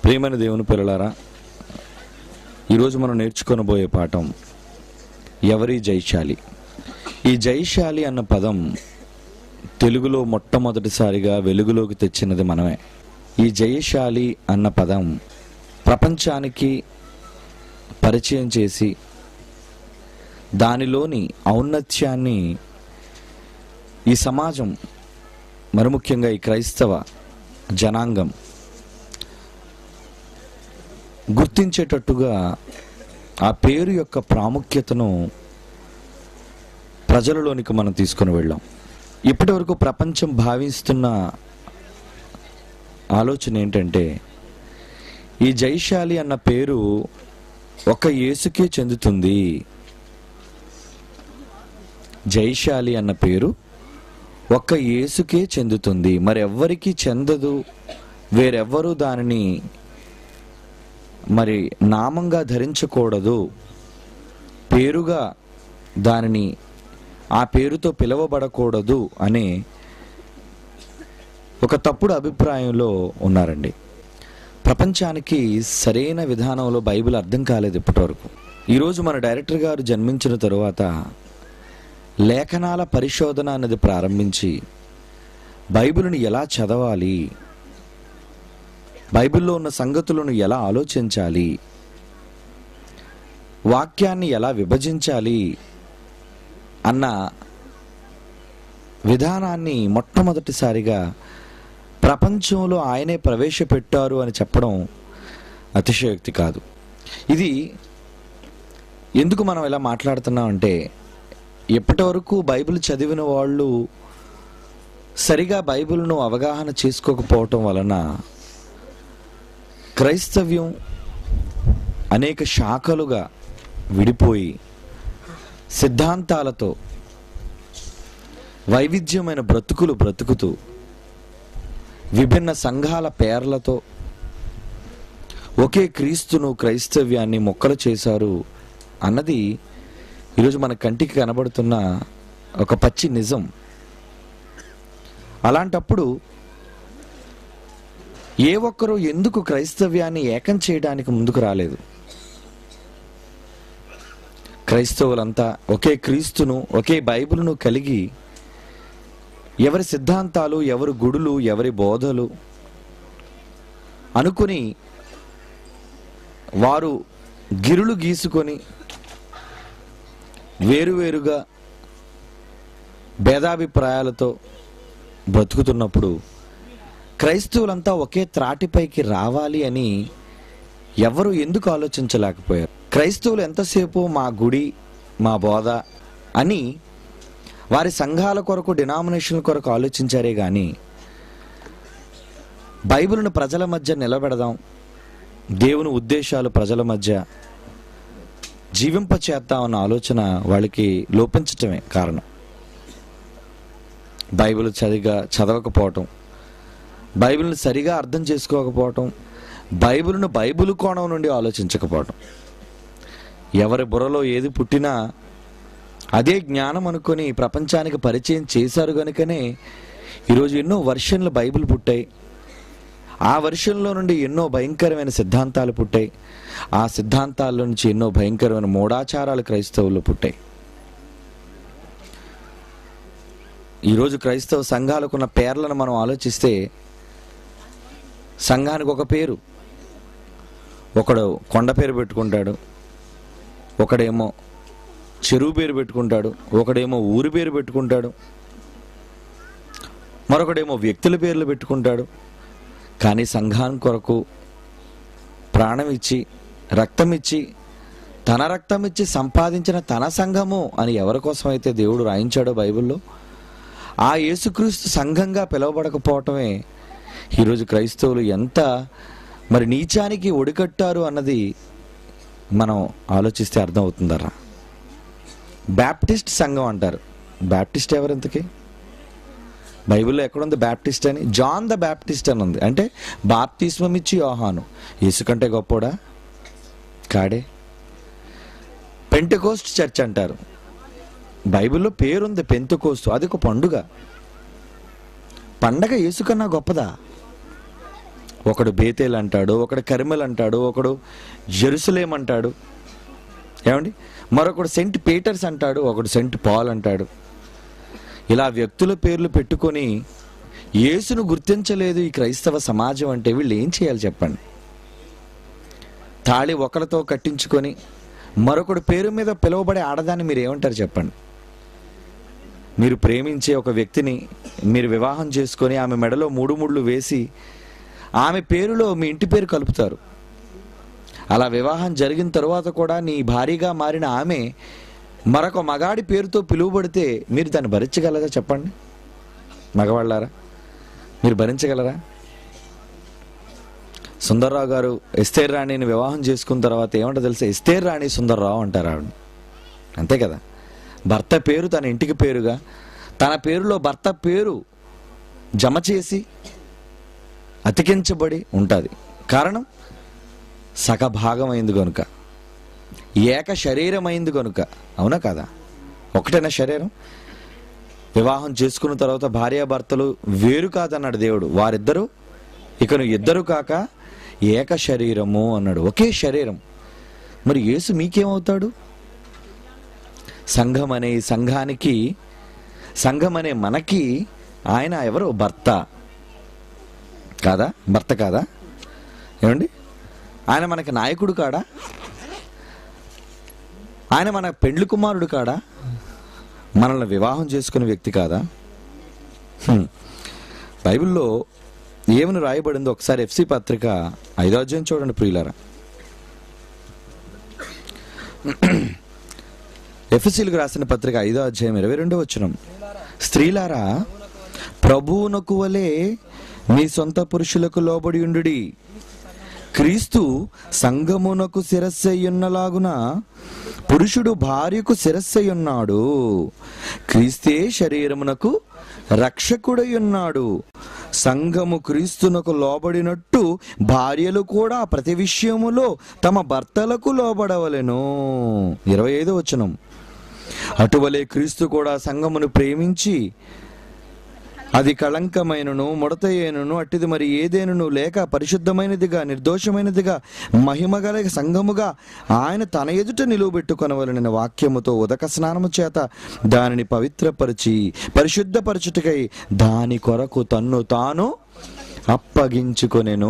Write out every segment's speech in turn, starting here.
ప్రేమని దేవుని పిల్లలారా ఈరోజు మనం నేర్చుకొనబోయే పాఠం ఎవరి జైశాలి ఈ జైశాలి అన్న పదం తెలుగులో మొట్టమొదటిసారిగా వెలుగులోకి తెచ్చినది మనమే ఈ జయశాలి అన్న పదం ప్రపంచానికి పరిచయం చేసి దానిలోని ఔన్నత్యాన్ని ఈ సమాజం మరి ముఖ్యంగా ఈ క్రైస్తవ జనాంగం గుర్తించేటట్టుగా ఆ పేరు యొక్క ప్రాముఖ్యతను ప్రజలలోనికి మనం తీసుకుని వెళ్ళాం ఇప్పటి వరకు ప్రపంచం భావిస్తున్న ఆలోచన ఏంటంటే ఈ జైశాలి అన్న పేరు ఒక యేసుకే చెందుతుంది జైశాలి అన్న పేరు ఒక్క యేసుకే చెందుతుంది మరెవ్వరికీ చెందదు వేరెవ్వరూ దానిని మరి నామంగా ధరించకూడదు పేరుగా దానిని ఆ పేరుతో పిలువబడకూడదు అనే ఒక తప్పుడు అభిప్రాయంలో ఉన్నారండి ప్రపంచానికి సరైన విధానంలో బైబిల్ అర్థం కాలేదు ఇప్పటివరకు ఈరోజు మన డైరెక్టర్ గారు జన్మించిన తరువాత లేఖనాల పరిశోధన అనేది ప్రారంభించి బైబిల్ని ఎలా చదవాలి బైబిల్లో ఉన్న సంగతులను ఎలా ఆలోచించాలి వాక్యాన్ని ఎలా విభజించాలి అన్న విధానాన్ని మొట్టమొదటిసారిగా ప్రపంచంలో ఆయనే ప్రవేశపెట్టారు అని చెప్పడం అతిశయోక్తి కాదు ఇది ఎందుకు మనం ఇలా మాట్లాడుతున్నాం అంటే ఇప్పటి వరకు బైబిల్ చదివిన వాళ్ళు సరిగా బైబిల్ను అవగాహన చేసుకోకపోవటం వలన క్రైస్తవ్యం అనేక శాఖలుగా విడిపోయి సిద్ధాంతాలతో వైవిధ్యమైన బ్రతుకులు బ్రతుకుతూ విభిన్న సంఘాల పేర్లతో ఒకే క్రీస్తును క్రైస్తవ్యాన్ని మొక్కలు చేశారు అన్నది ఈరోజు మన కంటికి కనబడుతున్న ఒక పచ్చి నిజం అలాంటప్పుడు ఏ ఒక్కరూ ఎందుకు క్రైస్తవ్యాన్ని ఏకం చేయడానికి ముందుకు రాలేదు క్రైస్తవులంతా ఒకే క్రీస్తును ఒకే బైబిల్ను కలిగి ఎవరి సిద్ధాంతాలు ఎవరి గుడులు ఎవరి బోధలు అనుకుని వారు గిరులు గీసుకొని వేరువేరుగా భేదాభిప్రాయాలతో బ్రతుకుతున్నప్పుడు క్రైస్తవులంతా ఒకే త్రాటిపైకి రావాలి అని ఎవరు ఎందుకు ఆలోచించలేకపోయారు క్రైస్తవులు ఎంతసేపు మా గుడి మా బోధ అని వారి సంఘాల కొరకు డినామినేషన్ల కొరకు ఆలోచించారే కానీ బైబిల్ను ప్రజల మధ్య నిలబెడదాం దేవుని ఉద్దేశాలు ప్రజల మధ్య జీవింపచేద్దామన్న ఆలోచన వాళ్ళకి లోపించటమే కారణం బైబిల్ సరిగా చదవకపోవటం బైబిల్ని సరిగా అర్థం చేసుకోకపోవటం బైబిల్ను బైబిల్ కోణం నుండి ఆలోచించకపోవటం ఎవరి బుర్రలో ఏది పుట్టినా అదే జ్ఞానం అనుకొని ప్రపంచానికి పరిచయం చేశారు కనుకనే ఈరోజు ఎన్నో వర్షన్లు బైబిల్ పుట్టాయి ఆ వర్షంలో నుండి ఎన్నో భయంకరమైన సిద్ధాంతాలు పుట్టాయి ఆ సిద్ధాంతాల నుంచి ఎన్నో భయంకరమైన మూఢాచారాలు క్రైస్తవుల్లో పుట్టాయి ఈరోజు క్రైస్తవ సంఘాలకున్న పేర్లను మనం ఆలోచిస్తే సంఘానికి ఒక పేరు ఒకడు కొండ పేరు పెట్టుకుంటాడు ఒకడేమో చెరువు పేరు పెట్టుకుంటాడు ఒకడేమో ఊరి పేరు పెట్టుకుంటాడు మరొకడేమో వ్యక్తుల పేర్లు పెట్టుకుంటాడు కానీ సంఘానికి కొరకు ప్రాణం ఇచ్చి రక్తం ఇచ్చి తన రక్తం ఇచ్చి సంపాదించిన తన సంఘము అని ఎవరి కోసం అయితే దేవుడు రాయించాడో బైబిల్లో ఆ యేసుక్రీస్తు సంఘంగా పిలువబడకపోవటమే ఈరోజు క్రైస్తవులు ఎంత మరి నీచానికి ఒడికట్టారు అన్నది మనం ఆలోచిస్తే అర్థమవుతుందరా బ్యాప్టిస్ట్ సంఘం అంటారు బ్యాప్టిస్ట్ ఎవరింతకి బైబిల్లో ఎక్కడుంది బ్యాప్టిస్ట్ అని జాన్ ద బ్యాప్టిస్ట్ అని ఉంది అంటే బాప్తిస్మం ఇచ్చి యోహాను యేసుకంటే గొప్పోడా కాడే పెంటకోస్ట్ చర్చ్ అంటారు బైబిల్లో పేరుంది పెంతుకోస్తు అది ఒక పండుగ పండగ యేసుకన్నా గొప్పదా ఒకడు బేతేల్ అంటాడు ఒకడు కరిమెల్ అంటాడు ఒకడు జెరూసలేం అంటాడు ఏమండి మరొకడు సెంట్ పీటర్స్ అంటాడు ఒకడు సెంట్ పాల్ అంటాడు ఇలా వ్యక్తుల పేర్లు పెట్టుకొని యేసును గుర్తించలేదు ఈ క్రైస్తవ సమాజం అంటే వీళ్ళు ఏం చేయాలి చెప్పండి తాళి ఒకరితో కట్టించుకొని మరొకడు పేరు మీద పిలువబడే ఆడదాన్ని మీరు ఏమంటారు చెప్పండి మీరు ప్రేమించే ఒక వ్యక్తిని మీరు వివాహం చేసుకొని ఆమె మెడలో మూడు ముళ్ళు వేసి ఆమె పేరులో మీ ఇంటి పేరు కలుపుతారు అలా వివాహం జరిగిన తరువాత కూడా నీ భారీగా మారిన ఆమె మరొక మగాడి పేరుతో పిలువబడితే మీరు దాన్ని భరించగలరా చెప్పండి మగవాళ్ళారా మీరు భరించగలరా సుందర్రావు గారు ఎస్తేర్ రాణిని వివాహం చేసుకున్న తర్వాత ఏమంటో తెలుసా ఎస్తేర్ రాణి సుందర్రావు అంటారు ఆవిడ అంతే కదా భర్త పేరు తన ఇంటికి పేరుగా తన పేరులో భర్త పేరు జమ చేసి అతికించబడి ఉంటుంది కారణం సగభాగమైంది కనుక ఏక శరీరమైంది కనుక అవునా కదా ఒకటేనా శరీరం వివాహం చేసుకున్న తర్వాత భార్యాభర్తలు వేరు కాదన్నాడు దేవుడు వారిద్దరూ ఇకను ఇద్దరు కాక ఏక శరీరము అన్నాడు ఒకే శరీరం మరి యేసు మీకేమవుతాడు సంఘం అనే ఈ సంఘానికి సంఘం అనే మనకి ఆయన ఎవరు భర్త కాదా భర్త కాదా ఏమండి ఆయన మనకి నాయకుడు కాడా ఆయన మన పెండ్లి కుమారుడు కాడా మనల్ని వివాహం చేసుకునే వ్యక్తి కాదా హ్మ్. బైబిల్లో ఏమని రాయబడిందో ఒకసారి ఎఫ్సి పత్రిక ఐదో అధ్యాయం చూడండి ప్రియులారా ఎఫ్ఎస్సీలకు రాసిన పత్రిక ఐదో అధ్యాయం ఇరవై రెండో వచ్చినం స్త్రీలారా ప్రభువునకు వలె మీ సొంత పురుషులకు లోబడి ఉండుడి క్రీస్తు సంగమునకు శిరస్సయ్యున్నలాగున పురుషుడు భార్యకు శిరస్సయ్యున్నాడు క్రీస్తే శరీరమునకు రక్షకుడై ఉన్నాడు సంఘము క్రీస్తునకు లోబడినట్టు భార్యలు కూడా ప్రతి విషయములో తమ భర్తలకు లోబడవలెను ఇరవై ఐదో వచనం అటువలే క్రీస్తు కూడా సంఘమును ప్రేమించి అది కళంకమైనను ముడతయేనను అట్టిది మరి ఏదేనను లేక పరిశుద్ధమైనదిగా నిర్దోషమైనదిగా మహిమగల సంఘముగా ఆయన తన ఎదుట నిలువబెట్టుకొనవలన వాక్యముతో ఉదక స్నానము చేత దానిని పవిత్రపరిచి పరిశుద్ధపరచుటకై దాని కొరకు తన్ను తాను అప్పగించుకొనెను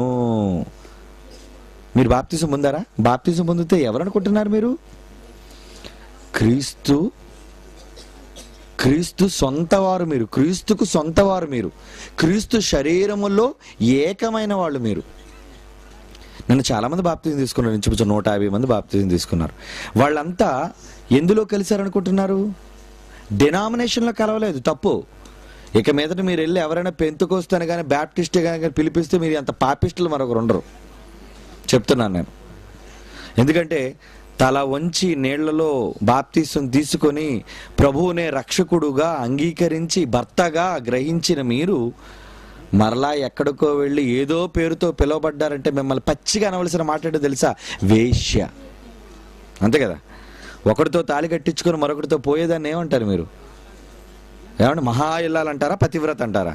మీరు బాప్తిసం పొందారా బాప్తిసం పొందితే ఎవరనుకుంటున్నారు మీరు క్రీస్తు క్రీస్తు సొంతవారు మీరు క్రీస్తుకు సొంతవారు మీరు క్రీస్తు శరీరములో ఏకమైన వాళ్ళు మీరు నన్ను చాలామంది బాప్తిజం తీసుకున్నారు ఇంచుమించు నూట యాభై మంది బాప్తిజం తీసుకున్నారు వాళ్ళంతా ఎందులో కలిశారనుకుంటున్నారు డినామినేషన్లో కలవలేదు తప్పు ఇక మీదట మీరు వెళ్ళి ఎవరైనా పెంతుకొస్తాను కానీ బ్యాప్టిస్ట్ కానీ పిలిపిస్తే మీరు అంత పాపిస్టులు మరొకరు ఉండరు చెప్తున్నాను నేను ఎందుకంటే తల వంచి నీళ్లలో బాప్తీసం తీసుకొని ప్రభువునే రక్షకుడుగా అంగీకరించి భర్తగా గ్రహించిన మీరు మరలా ఎక్కడికో వెళ్ళి ఏదో పేరుతో పిలువబడ్డారంటే మిమ్మల్ని పచ్చిగా అనవలసిన మాట్లాడే తెలుసా వేశ్య అంతే కదా ఒకరితో తాళి కట్టించుకొని మరొకరితో పోయేదాన్ని ఏమంటారు మీరు ఏమంటే మహా ఇల్లాలంటారా పతివ్రత అంటారా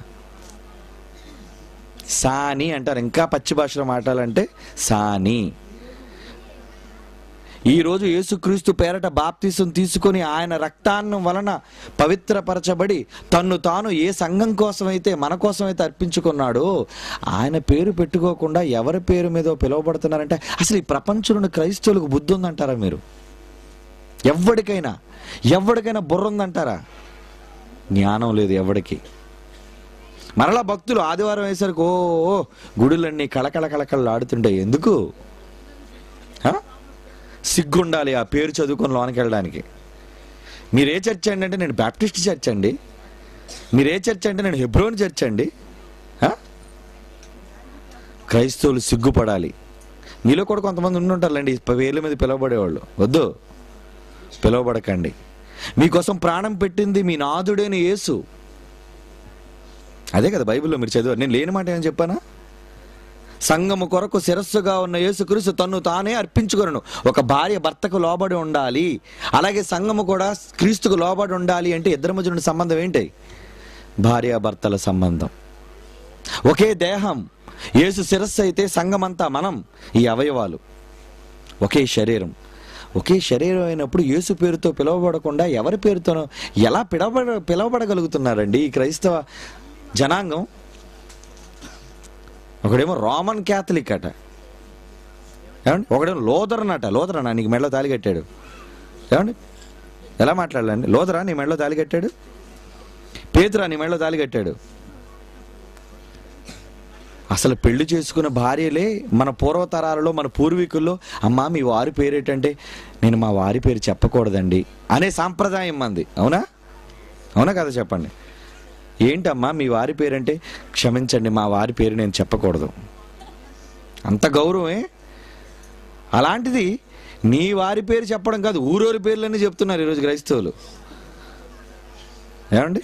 సాని అంటారు ఇంకా పచ్చి భాషలో మాట్లాడాలంటే సాని ఈ రోజు యేసుక్రీస్తు పేరట బాప్తీసం తీసుకొని ఆయన రక్తాన్ని వలన పవిత్రపరచబడి తన్ను తాను ఏ సంఘం కోసమైతే మన కోసమైతే అర్పించుకున్నాడో ఆయన పేరు పెట్టుకోకుండా ఎవరి పేరు మీద పిలువబడుతున్నారంటే అసలు ఈ ప్రపంచంలోని క్రైస్తవులకు బుద్ధి ఉందంటారా మీరు ఎవరికైనా ఎవరికైనా బుర్ర ఉందంటారా జ్ఞానం లేదు ఎవడికి మరలా భక్తులు ఆదివారం వేసరికి ఓ ఓ, గుడులన్నీ కళకళ కళకళ ఆడుతుంటాయి ఎందుకు ఆ? సిగ్గుండాలి ఆ పేరు చదువుకొని లోనికి వెళ్ళడానికి మీరు ఏ చర్చ్ అండి అంటే నేను బ్యాప్టిస్ట్ చర్చ్ అండి మీరు ఏ చర్చ్ అంటే నేను హెబ్రోన్ చర్చ్ అండి ఆ? క్రైస్తవులు సిగ్గుపడాలి మీలో కూడా కొంతమంది ఉండుంటారులేండి ఈ పేర్ల మీద పిలువబడేవాళ్ళు వద్దు పిలువబడకండి మీకోసం ప్రాణం పెట్టింది మీ నాదుడైన యేసు అదే కదా బైబిల్లో మీరు చదివారు నేను లేని మాట ఏమని చెప్పానా సంఘము కొరకు శిరస్సుగా ఉన్న యేసుక్రీస్తు తన్ను తానే అర్పించుకొనను ఒక భార్య భర్తకు లోబడి ఉండాలి అలాగే సంఘము కూడా క్రీస్తుకు లోబడి ఉండాలి అంటే ఇద్దరి మధ్య ఉన్న సంబంధం ఏంటి భార్య భర్తల సంబంధం ఒకే దేహం యేసు శిరస్సు అయితే సంఘమంతా మనం ఈ అవయవాలు ఒకే శరీరం ఒకే శరీరం అయినప్పుడు యేసు పేరుతో పిలువబడకుండా ఎవరి పేరుతోనో ఎలా పిలవబడ పిలవబడగలుగుతున్నారండి ఈ క్రైస్తవ జనాంగం ఒకడేమో రోమన్ క్యాథలిక్ అట ఏమండి ఒకడేమో లోదరన్ అట లోదరనా నీకు మెడలో తాలి కట్టాడు ఏమండి ఎలా మాట్లాడాలండి లోదరా నీ మెడలో తాలి కట్టాడు పేతురా నీ మెడలో తాలి కట్టాడు అసలు పెళ్లి చేసుకున్న భార్యలే మన పూర్వతరాలలో మన పూర్వీకుల్లో అమ్మా మీ వారి పేరేటంటే నేను మా వారి పేరు చెప్పకూడదండి అనే సాంప్రదాయం మంది అవునా అవునా కదా చెప్పండి ఏంటమ్మా మీ వారి పేరంటే క్షమించండి మా వారి పేరు నేను చెప్పకూడదు అంత గౌరవమే అలాంటిది నీ వారి పేరు చెప్పడం కాదు ఊరూరి పేర్లన్నీ చెప్తున్నారు ఈరోజు క్రైస్తవులు ఏమండి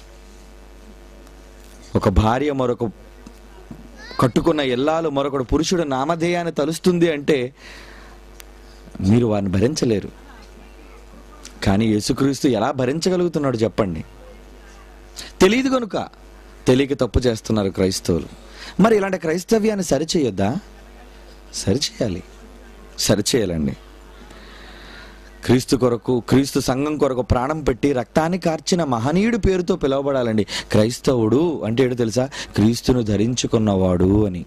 ఒక భార్య మరొక కట్టుకున్న ఎల్లాలు మరొకడు పురుషుడు నామధేయాన్ని తలుస్తుంది అంటే మీరు వారిని భరించలేరు కానీ యేసుక్రీస్తు ఎలా భరించగలుగుతున్నాడు చెప్పండి తెలియదు కనుక తెలియక తప్పు చేస్తున్నారు క్రైస్తవులు మరి ఇలాంటి క్రైస్తవ్యాన్ని సరిచేయొద్దా సరిచేయాలి సరిచేయాలండి క్రీస్తు కొరకు క్రీస్తు సంఘం కొరకు ప్రాణం పెట్టి రక్తాన్ని కార్చిన మహనీయుడు పేరుతో పిలువబడాలండి క్రైస్తవుడు అంటే ఏంటో తెలుసా క్రీస్తును ధరించుకున్నవాడు అని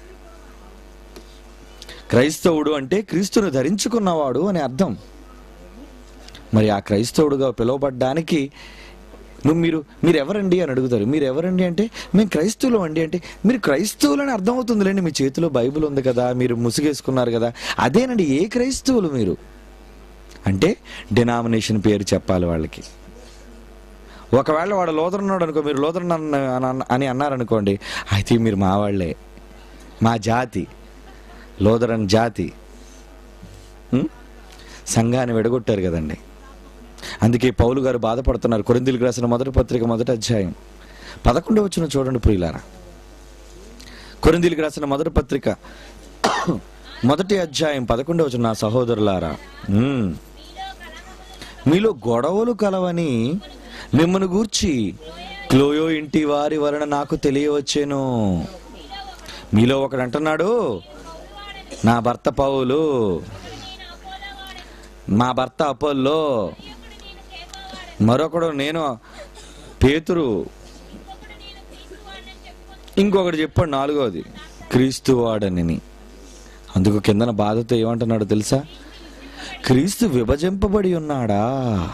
క్రైస్తవుడు అంటే క్రీస్తును ధరించుకున్నవాడు అని అర్థం మరి ఆ క్రైస్తవుడుగా పిలువబడ్డానికి నువ్వు మీరు మీరు ఎవరండి అని అడుగుతారు మీరు ఎవరండి అంటే మేము క్రైస్తవులు అండి అంటే మీరు క్రైస్తవులని అర్థమవుతుందిలేండి మీ చేతిలో బైబిల్ ఉంది కదా మీరు ముసుగేసుకున్నారు కదా అదేనండి ఏ క్రైస్తవులు మీరు అంటే డినామినేషన్ పేరు చెప్పాలి వాళ్ళకి ఒకవేళ వాడు లోదరున్నాడు అనుకో మీరు లోదరన్ అన్న- అన్న- అని అన్నారనుకోండి అయితే మీరు మా వాళ్ళే మా జాతి లోదరన్ జాతి ఉం? సంఘాన్ని విడగొట్టారు కదండి అందుకే పౌలు గారు బాధపడుతున్నారు కొరిందులకు రాసిన మొదటి పత్రిక మొదటి అధ్యాయం పదకొండు వచ్చిన చూడండి ప్రియులారా కొరిందులకు రాసిన మొదటి పత్రిక మొదటి అధ్యాయం పదకొండు వచ్చిన నా సహోదరులారా ఉమ్. మీలో గొడవలు కలవని మిమ్మల్ని గూర్చి క్లోయో ఇంటి వారి వలన నాకు తెలియవచ్చేను మీలో ఒకడు అంటున్నాడు నా భర్త పౌలు మా భర్త అపోల్లో మరొకడు నేను పేతురు ఇంకొకటి చెప్పాడు నాలుగోది క్రీస్తు వాడని అందుకు కిందన బాధతో ఏమంటున్నాడు తెలుసా క్రీస్తు విభజింపబడి ఉన్నాడా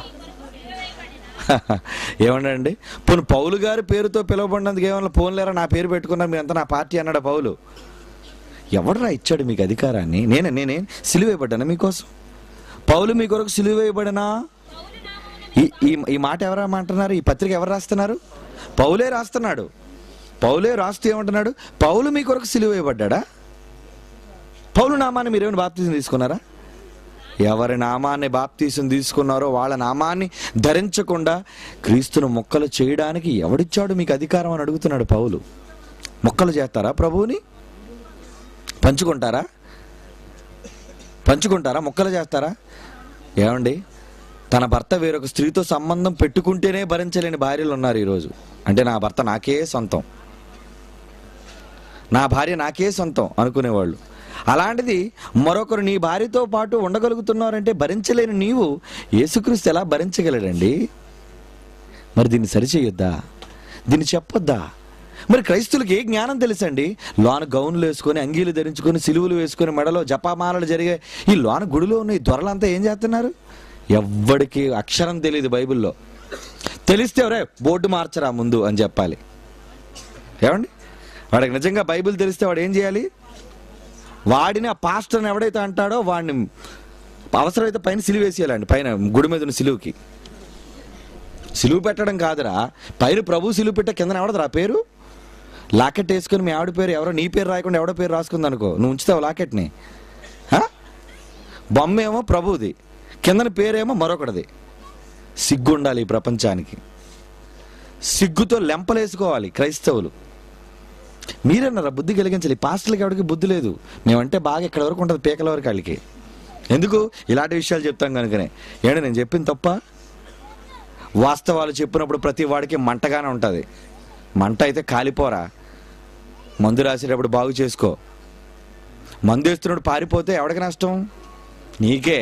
ఏమన్నాడండి పోను పౌలు గారి పేరుతో పిలువబడినందుకు ఏమన్నా పోన్లేరా నా పేరు పెట్టుకున్నా మీ అంతా నా పార్టీ అన్నాడు పౌలు ఎవడరా ఇచ్చాడు మీకు అధికారాన్ని నేనే నేనే సిలువేయబడ్డానా మీకోసం పౌలు మీ కొరకు సిలువేయబడినా ఈ ఈ ఈ మాట ఎవరు అంటున్నారు ఈ పత్రిక ఎవరు రాస్తున్నారు పౌలే రాస్తున్నాడు పౌలే రాస్తూ ఏమంటున్నాడు పౌలు మీ కొరకు సిలువేయబడ్డా పౌలు నామాన్ని మీరేమైనా బాప్తీసం తీసుకున్నారా ఎవరి నామాన్ని బాప్తీసం తీసుకున్నారో వాళ్ళ నామాన్ని ధరించకుండా క్రీస్తును మొక్కలు చేయడానికి ఎవడిచ్చాడు మీకు అధికారం అని అడుగుతున్నాడు పౌలు మొక్కలు చేస్తారా ప్రభువుని పంచుకుంటారా పంచుకుంటారా మొక్కలు చేస్తారా ఏమండి తన భర్త వేరొక స్త్రీతో సంబంధం పెట్టుకుంటేనే భరించలేని భార్యలు ఉన్నారు ఈరోజు అంటే నా భర్త నాకే సొంతం నా భార్య నాకే సొంతం అనుకునేవాళ్ళు అలాంటిది మరొకరు నీ భార్యతో పాటు ఉండగలుగుతున్నారంటే భరించలేని నీవు యేసుక్రీస్తు ఎలా భరించగలడండి మరి దీన్ని సరిచేయొద్దా దీన్ని చెప్పొద్దా మరి క్రైస్తువులకు ఏ జ్ఞానం తెలుసండి లోన గౌన్లు వేసుకొని అంగీలు ధరించుకొని సిలువులు వేసుకొని మెడలో జపామాలలు జరిగే ఈ లోన గుడిలో ఉన్న ఈ దొరలంతా ఏం చేస్తున్నారు ఎవ్వడికి అక్షరం తెలియదు బైబిల్లో తెలిస్తే ఎవరే బోర్డు మార్చరా ముందు అని చెప్పాలి ఏమండి వాడికి నిజంగా బైబిల్ తెలిస్తే వాడు ఏం చేయాలి వాడిని ఆ పాస్టర్ని ఎవడైతే అంటాడో వాడిని అవసరమైతే పైన సిలువ వేసేయాలండి పైన గుడి మీద ఉన్న సిలువుకి సిలువు పెట్టడం కాదురా పైన ప్రభు సిలువు పెట్టే కింద ఎవడదురా పేరు లాకెట్ వేసుకుని మీ ఆవిడ పేరు ఎవరో నీ పేరు రాయకుండా ఎవడో పేరు రాసుకుంది అనుకో నువ్వు ఉంచుతావు లాకెట్ని హా? బొమ్మ ఏమో ప్రభుది కిందన పేరేమో మరొకటిది సిగ్గు ఉండాలి ఈ ప్రపంచానికి సిగ్గుతో లెంపలేసుకోవాలి క్రైస్తవులు మీరన్నారా బుద్ధి కలిగించాలి పాస్టర్లకి ఎవరికి బుద్ధి లేదు మేమంటే బాగా ఇక్కడ వరకు ఉంటుంది పీకల వరకు వాళ్ళకి ఎందుకు ఇలాంటి విషయాలు చెప్తాం కనుకనే ఏంటి నేను చెప్పింది తప్ప వాస్తవాలు చెప్పినప్పుడు ప్రతి వాడికి మంటగానే ఉంటుంది మంట అయితే కాలిపోరా మందు రాసేటప్పుడు బాగు చేసుకో మందు వేస్తున్నప్పుడు పారిపోతే ఎవడికి నష్టం నీకే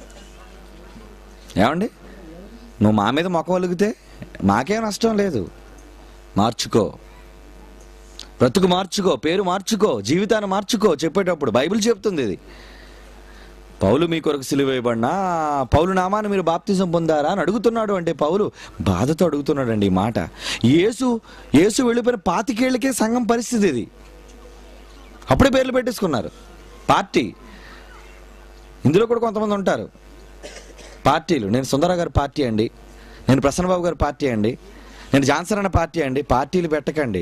ఏమండి నువ్వు మా మీద మొక్క వలిగితే మాకేం నష్టం లేదు మార్చుకో బ్రతుకు మార్చుకో పేరు మార్చుకో జీవితాన్ని మార్చుకో చెప్పేటప్పుడు బైబిల్ చెప్తుంది ఇది పౌలు మీ కొరకు సిలువేయబడినా పౌలు నామాన్ని మీరు బాప్తిజం పొందారా అని అడుగుతున్నాడు అంటే పౌలు బాధతో అడుగుతున్నాడండి ఈ మాట యేసు యేసు వెళ్ళిపోయిన పాతికేళ్లకే సంఘం పరిస్థితి ఇది అప్పుడే పేర్లు పెట్టేసుకున్నారు పార్టీ ఇందులో కూడా కొంతమంది ఉంటారు పార్టీలు నేను సుందర గారి పార్టీ అండి నేను ప్రసన్నబాబు గారి పార్టీ అండి నేను జాన్సన్ అన్న పార్టీ అండి పార్టీలు పెట్టకండి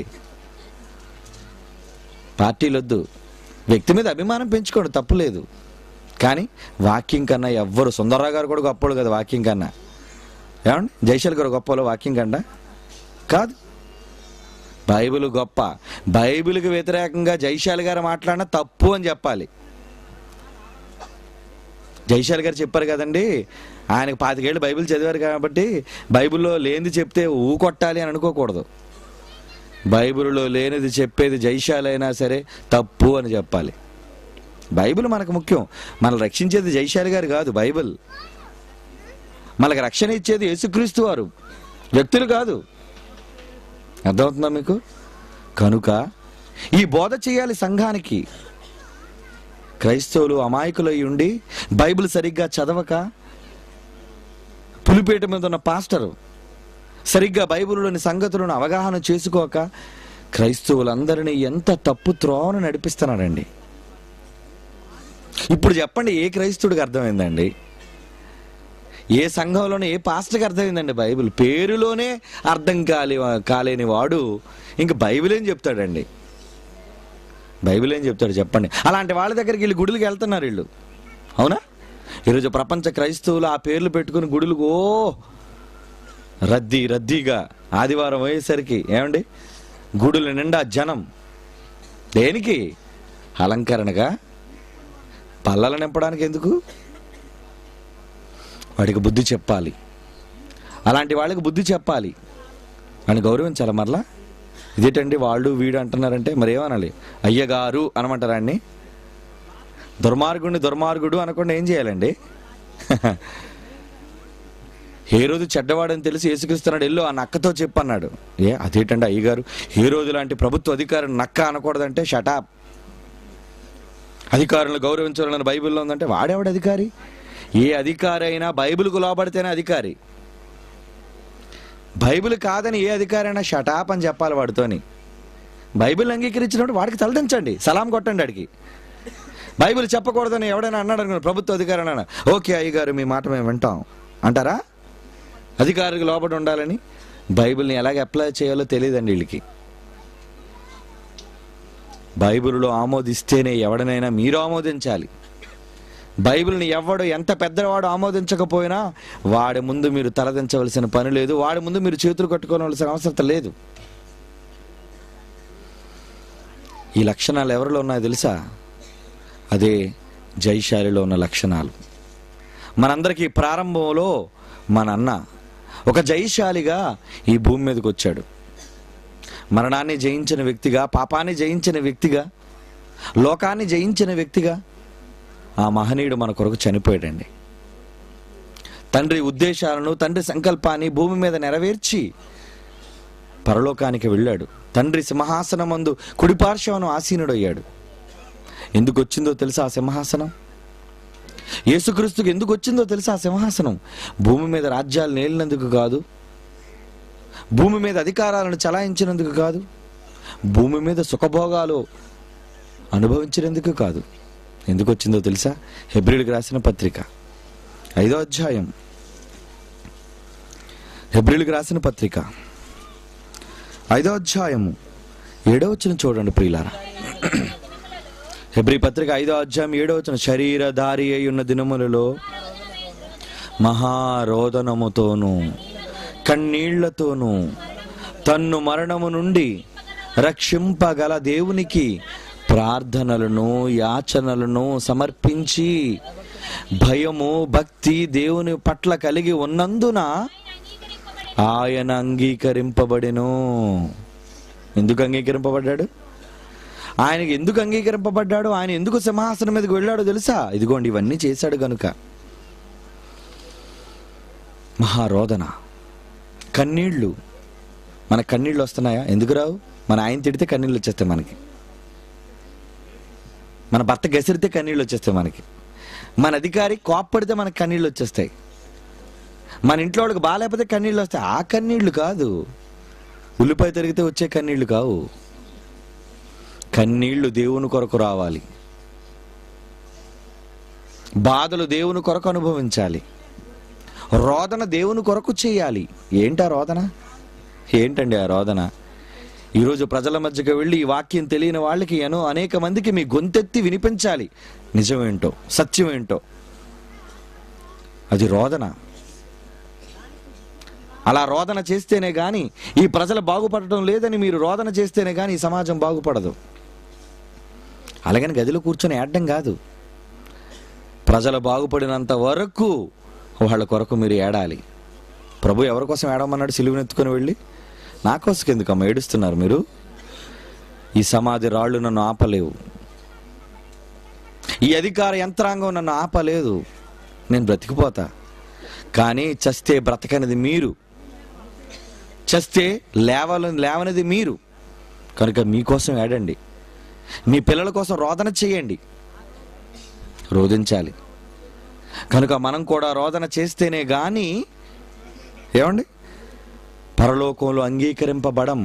పార్టీలు వద్దు వ్యక్తి మీద అభిమానం పెంచుకోండి తప్పులేదు కానీ వాక్యం కన్నా ఎవ్వరు సుందరరావు గారు కూడా గొప్పలు కదా వాక్యం కన్నా ఏమండి జైశల్ గారు గొప్పలు వాక్యం కన్నా కాదు బైబిల్ గొప్ప బైబిల్కి వ్యతిరేకంగా జైశాల్ గారు మాట్లాడినా తప్పు అని చెప్పాలి జైశాల్ గారు చెప్పారు కదండి ఆయనకు పాతికేళ్ళు బైబిల్ చదివారు కాబట్టి బైబిల్లో లేనిది చెప్తే ఊ కొట్టాలి అని అనుకోకూడదు బైబిల్లో లేనిది చెప్పేది జైశాలైనా సరే తప్పు అని చెప్పాలి బైబిల్ మనకు ముఖ్యం మనల్ని రక్షించేది జైశాలి గారు కాదు బైబిల్ మనకు రక్షణ ఇచ్చేది యేసుక్రీస్తు వారు వ్యక్తులు కాదు అర్థమవుతుందా మీకు కనుక ఈ బోధ చేయాలి సంఘానికి క్రైస్తవులు అమాయకులై ఉండి బైబిల్ సరిగ్గా చదవక పులిపేట మీద ఉన్న పాస్టరు సరిగ్గా బైబిల్లోని సంగతులను అవగాహన చేసుకోక క్రైస్తవులందరినీ ఎంత తప్పు త్రోవను నడిపిస్తున్నాడండి ఇప్పుడు చెప్పండి ఏ క్రైస్తవుడికి అర్థమైందండి ఏ సంఘంలోనే ఏ పాస్టర్కి అర్థమైందండి బైబిల్ పేరులోనే అర్థం కాలి కాలేని వాడు ఇంక బైబిల్ ఏం చెప్తాడండి బైబిల్ ఏం చెప్తాడు చెప్పండి అలాంటి వాళ్ళ దగ్గరికి వీళ్ళు గుడులకు వెళ్తున్నారు వీళ్ళు అవునా ఈరోజు ప్రపంచ క్రైస్తవులు ఆ పేర్లు పెట్టుకుని గుడులకు ఓ రద్దీ రద్దీగా ఆదివారం అయ్యేసరికి ఏమండి గుడుల నిండా జనం దేనికి అలంకరణగా పల్లల నింపడానికి ఎందుకు వాడికి బుద్ధి చెప్పాలి అలాంటి వాళ్ళకి బుద్ధి చెప్పాలి అని గౌరవించాలి మరలా ఇదేంటండి వాళ్ళు వీడు అంటున్నారంటే మరి ఏమనాలి అయ్యగారు అనమంటారా అండి దుర్మార్గుడిని దుర్మార్గుడు అనకుండా ఏం చేయాలండి ఏ రోజు చెడ్డవాడని తెలిసి యేసుక్రీస్తున్నాడు ఎల్లు ఆ నక్కతో చెప్పన్నాడు ఏ అదేంటండి అయ్యగారు ఏ రోజు లాంటి ప్రభుత్వ అధికారం నక్క అనకూడదంటే షటాప్ అధికారులను గౌరవించాలని బైబిల్లో ఉందంటే వాడేవాడు అధికారి ఏ అధికారి అయినా బైబిల్కు లోబడితేనే అధికారి బైబిల్ కాదని ఏ అధికారి అయినా షటాప్ అని చెప్పాలి వాడితోని బైబిల్ అంగీకరించినప్పుడు వాడికి తలదించండి సలాం కొట్టండి వాడికి బైబిల్ చెప్పకూడదని ఎవడైనా అన్నాడు అనుకోండి ప్రభుత్వ అధికారి అన్నాడు ఓకే అయ్యగారు మీ మాట మేము వింటాం అంటారా అధికారికి లోబడి ఉండాలని బైబిల్ని ఎలాగ అప్లై చేయాలో తెలియదండి వీళ్ళకి బైబిల్లో ఆమోదిస్తేనే ఎవడనైనా మీరు ఆమోదించాలి బైబిల్ని ఎవడు ఎంత పెద్దవాడు ఆమోదించకపోయినా వాడి ముందు మీరు తలదించవలసిన పని లేదు వాడి ముందు మీరు చేతులు కట్టుకోవలసిన అవసరం లేదు ఈ లక్షణాలు ఎవరిలో ఉన్నాయో తెలుసా అదే జైశాలిలో ఉన్న లక్షణాలు మనందరికీ ప్రారంభంలో మన అన్న ఒక జైశాలిగా ఈ భూమి మీదకి వచ్చాడు మరణాన్ని జయించిన వ్యక్తిగా పాపాన్ని జయించిన వ్యక్తిగా లోకాన్ని జయించిన వ్యక్తిగా ఆ మహనీయుడు మన కొరకు చనిపోయాడండి తండ్రి ఉద్దేశాలను తండ్రి సంకల్పాన్ని భూమి మీద నెరవేర్చి పరలోకానికి వెళ్ళాడు తండ్రి సింహాసనమందు కుడిపార్శ్వను ఆసీనుడయ్యాడు ఎందుకు వచ్చిందో తెలుసా ఆ సింహాసనం యేసుక్రీస్తుకి ఎందుకు వచ్చిందో తెలుసా ఆ సింహాసనం భూమి మీద రాజ్యాలు నేలినందుకు కాదు భూమి మీద అధికారాలను చలాయించినందుకు కాదు భూమి మీద సుఖభోగాలు అనుభవించినందుకు కాదు ఎందుకు వచ్చిందో తెలుసా హెబ్రిల్కి రాసిన పత్రిక ఐదో అధ్యాయం హెబ్రిల్కి రాసిన పత్రిక ఐదో అధ్యాయము ఏడో వచ్చిన చూడండి ప్రియులారా హెబ్రి పత్రిక ఐదో అధ్యాయం ఏడో వచ్చిన శరీరధారి అయి ఉన్న దినములలో మహారోదనముతోను కన్నీళ్లతోనూ తన్ను మరణము నుండి రక్షింపగల దేవునికి ప్రార్థనలను యాచనలను సమర్పించి భయము భక్తి దేవుని పట్ల కలిగి ఉన్నందున ఆయన అంగీకరింపబడెను ఎందుకు అంగీకరింపబడ్డాడు ఆయనకి ఎందుకు అంగీకరింపబడ్డాడు ఆయన ఎందుకు సింహాసనం మీదకి వెళ్ళాడో తెలుసా ఇదిగోండి ఇవన్నీ చేశాడు గనుక మహారోదన కన్నీళ్లు మన కన్నీళ్ళు వస్తున్నాయా ఎందుకు రావు మన ఆయన తిడితే కన్నీళ్ళు వచ్చేస్తాయి మనకి మన భర్త గసిరితే కన్నీళ్ళు వచ్చేస్తాయి మనకి మన అధికారి కోప్పడితే మనకి కన్నీళ్ళు వచ్చేస్తాయి మన ఇంట్లో వాళ్ళకి బాగాలేకపోతే కన్నీళ్ళు వస్తాయి ఆ కన్నీళ్లు కాదు ఉల్లిపాయ తరిగితే వచ్చే కన్నీళ్లు కావు కన్నీళ్లు దేవుని కొరకు రావాలి బాధలు దేవుని కొరకు అనుభవించాలి రోదన దేవుని కొరకు చేయాలి ఏంటా రోదన ఏంటండి ఆ రోదన ఈరోజు ప్రజల మధ్యకి వెళ్ళి ఈ వాక్యం తెలియని వాళ్ళకి ఎనో అనేక మందికి మీ గొంతెత్తి వినిపించాలి నిజమేంటో సత్యమేంటో అది రోదన అలా రోదన చేస్తేనే గాని ఈ ప్రజలు బాగుపడటం లేదని మీరు రోదన చేస్తేనే గాని ఈ సమాజం బాగుపడదు అలాగని గదిలో కూర్చొని ఏడడం కాదు ప్రజలు బాగుపడినంత వరకు వాళ్ళ కొరకు మీరు ఏడాలి ప్రభు ఎవరి కోసం ఏడమన్నాడు సిలువనెత్తుకొని వెళ్ళి నా కోసం ఎందుకమ్మ ఏడుస్తున్నారు మీరు ఈ సమాధి రాళ్ళు నన్ను ఆపలేవు ఈ అధికార యంత్రాంగం నన్ను ఆపలేదు నేను బ్రతికిపోతా కానీ చస్తే బ్రతకనిది మీరు చస్తే లేవల లేవనిది మీరు కనుక మీకోసం ఏడండి మీ పిల్లల కోసం రోదన చేయండి రోధించాలి కనుక మనం కూడా రోదన చేస్తేనే గాని ఏమండి పరలోకంలో అంగీకరింపబడం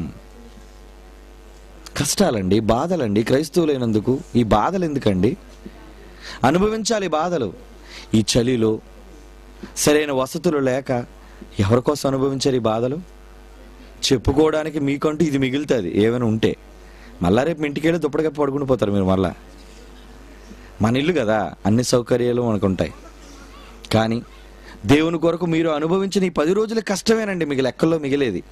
కష్టాలండి బాధలండి క్రైస్తవులైనందుకు ఈ బాధలు ఎందుకండి అనుభవించాలి బాధలు ఈ చలిలో సరైన వసతులు లేక ఎవరి కోసం అనుభవించారు ఈ బాధలు చెప్పుకోవడానికి మీకంటూ ఇది మిగులుతుంది ఏమైనా ఉంటే మళ్ళా రేపు మీ ఇంటికి వెళ్ళి దుప్పటిగా పడుకుని పోతారు మీరు మళ్ళా మన ఇల్లు కదా అన్ని సౌకర్యాలు మనకు ఉంటాయి కానీ దేవుని కొరకు మీరు అనుభవించిన ఈ పది రోజుల కష్టమేనండి మీకు లెక్కల్లో మిగిలేది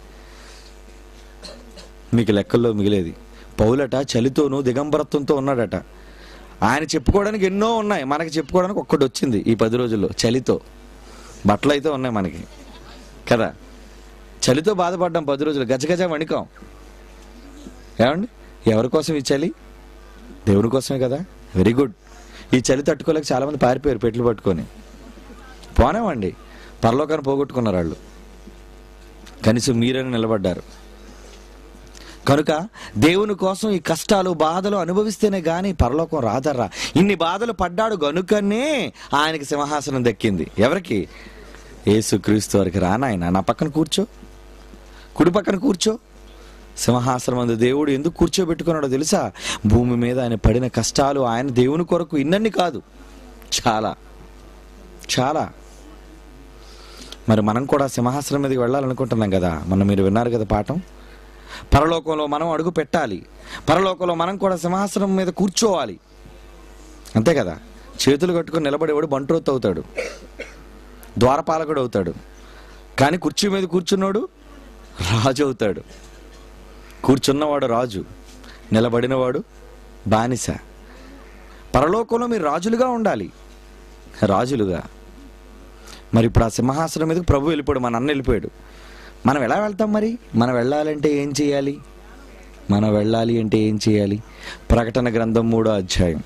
మీకు లెక్కల్లో మిగిలేది పౌలట చలితోనూ దిగంబరత్వంతో ఉన్నాడట ఆయన చెప్పుకోవడానికి ఎన్నో ఉన్నాయి మనకి చెప్పుకోవడానికి ఒక్కటి వచ్చింది ఈ పది రోజుల్లో చలితో బట్టలు అయితే ఉన్నాయి మనకి కదా చలితో బాధపడ్డాం పది రోజులు గజగజ వణికాం ఏమండి ఎవరి కోసం ఈ చలి దేవుని కోసమే కదా వెరీ గుడ్ ఈ చలి తట్టుకోలేక చాలామంది పారిపోయారు పెట్లు పట్టుకొని పోనేమండి పరలోకాన్ని పోగొట్టుకున్నారు వాళ్ళు కనీసం మీరైనా నిలబడ్డారు కనుక దేవుని కోసం ఈ కష్టాలు బాధలు అనుభవిస్తేనే గాని పరలోకం రాదర్రా ఇన్ని బాధలు పడ్డాడు గనుకనే ఆయనకి సింహాసనం దక్కింది ఎవరికి యేసుక్రీస్తు వారికి రానాయన నా పక్కన కూర్చో కుడి పక్కన కూర్చో సింహాసనం అందు దేవుడు ఎందుకు కూర్చోబెట్టుకున్నాడో తెలుసా భూమి మీద ఆయన పడిన కష్టాలు ఆయన దేవుని కొరకు ఇన్నన్ని కాదు చాలా చాలా మరి మనం కూడా సింహాసనం మీదకి వెళ్ళాలనుకుంటున్నాం కదా మొన్న మీరు విన్నారు కదా పాఠం పరలోకంలో మనం అడుగు పెట్టాలి పరలోకంలో మనం కూడా సింహాసనం మీద కూర్చోవాలి అంతే కదా చేతులు కట్టుకొని నిలబడేవాడు బంట్రోత్ అవుతాడు ద్వారపాలకుడు అవుతాడు కానీ కుర్చీ మీద కూర్చున్నాడు రాజు అవుతాడు కూర్చున్నవాడు రాజు నిలబడినవాడు బానిస పరలోకంలో మీరు రాజులుగా ఉండాలి రాజులుగా మరి ఇప్పుడు ఆ సింహాసనం మీదకి ప్రభు వెళ్ళిపోయాడు మన అన్న వెళ్ళిపోయాడు మనం ఎలా వెళ్తాం మరి మనం వెళ్ళాలంటే ఏం చేయాలి మనం వెళ్ళాలి అంటే ఏం చేయాలి ప్రకటన గ్రంథం మూడో అధ్యాయం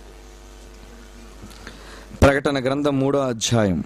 ప్రకటన గ్రంథం మూడో అధ్యాయం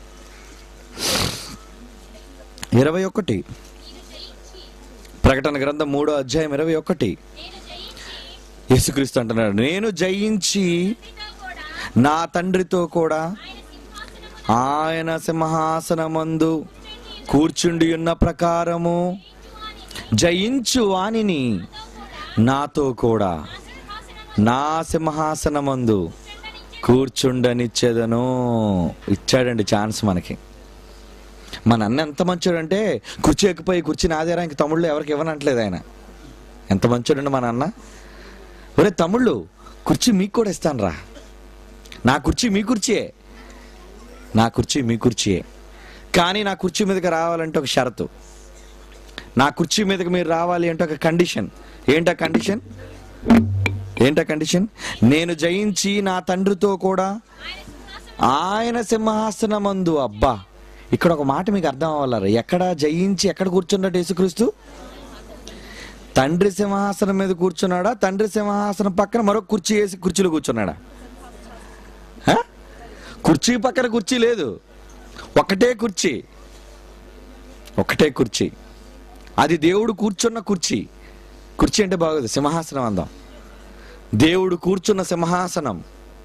ఇరవై ఒకటి ప్రకటన గ్రంథం మూడో అధ్యాయం ఇరవై ఒకటి యేసుక్రీస్తు అంటున్నాడు నేను జయించి నా తండ్రితో కూడా ఆయన సింహాసనమందు కూర్చుండి ఉన్న ప్రకారము జయించు వానిని నాతో కూడా నా సింహాసనమందు కూర్చుండనిచ్చేదను ఇచ్చాడండి ఛాన్స్ మనకి మన అన్న ఎంత మంచోడంటే కుర్చీ ఎక్కిపోయి కుర్చీ నాదేరా ఇంక తమ్ముళ్ళు ఎవరికి ఇవ్వనట్లేదు ఆయన ఎంత మంచోడండి మన అన్న ఒరే తమ్ముళ్ళు కుర్చీ మీకు కూడా ఇస్తాను రా నా కుర్చీ మీ కుర్చీయే నా కుర్చీ మీ కుర్చీయే కానీ నా కుర్చీ మీదకి రావాలంటే ఒక షరతు నా కుర్చీ మీదకి మీరు రావాలి అంటే ఒక కండిషన్ ఏంటా కండిషన్ ఏంటా కండిషన్ నేను జయించి నా తండ్రితో కూడా ఆయన సింహాసనమందు అబ్బా ఇక్కడ ఒక మాట మీకు అర్థం అవ్వాలరా ఎక్కడ జయించి ఎక్కడ కూర్చున్నట్టు యేసుక్రీస్తు తండ్రి సింహాసనం మీద కూర్చున్నాడా తండ్రి సింహాసనం పక్కన మరో కుర్చీ వేసి కుర్చీలో కూర్చున్నాడా హ? కుర్చీ పక్కన కుర్చీ లేదు ఒకటే కుర్చీ ఒకటే కుర్చీ అది దేవుడు కూర్చున్న కుర్చీ కుర్చీ అంటే బాగోదు సింహాసనం అందాం దేవుడు కూర్చున్న సింహాసనం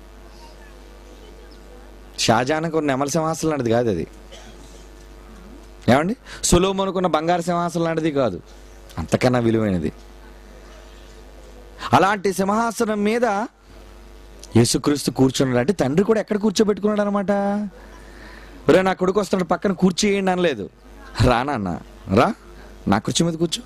షాజానికి ఉన్న నెమల సింహాసనం లాంటిది కాదు అది ఏమండి సులోమనుకున్న బంగారు సింహాసనం లాంటిది కాదు అంతకన్నా విలువైనది అలాంటి సింహాసనం మీద యేసుక్రీస్తు కూర్చున్నాడు అంటే తండ్రి కూడా ఎక్కడ కూర్చోబెట్టుకున్నాడు అనమాట ఒరే నా కొడుకు వస్తున్నాడు పక్కన కూర్చోయండి అనలేదు రా నాన్న రా నా కుర్చీ మీద కూర్చో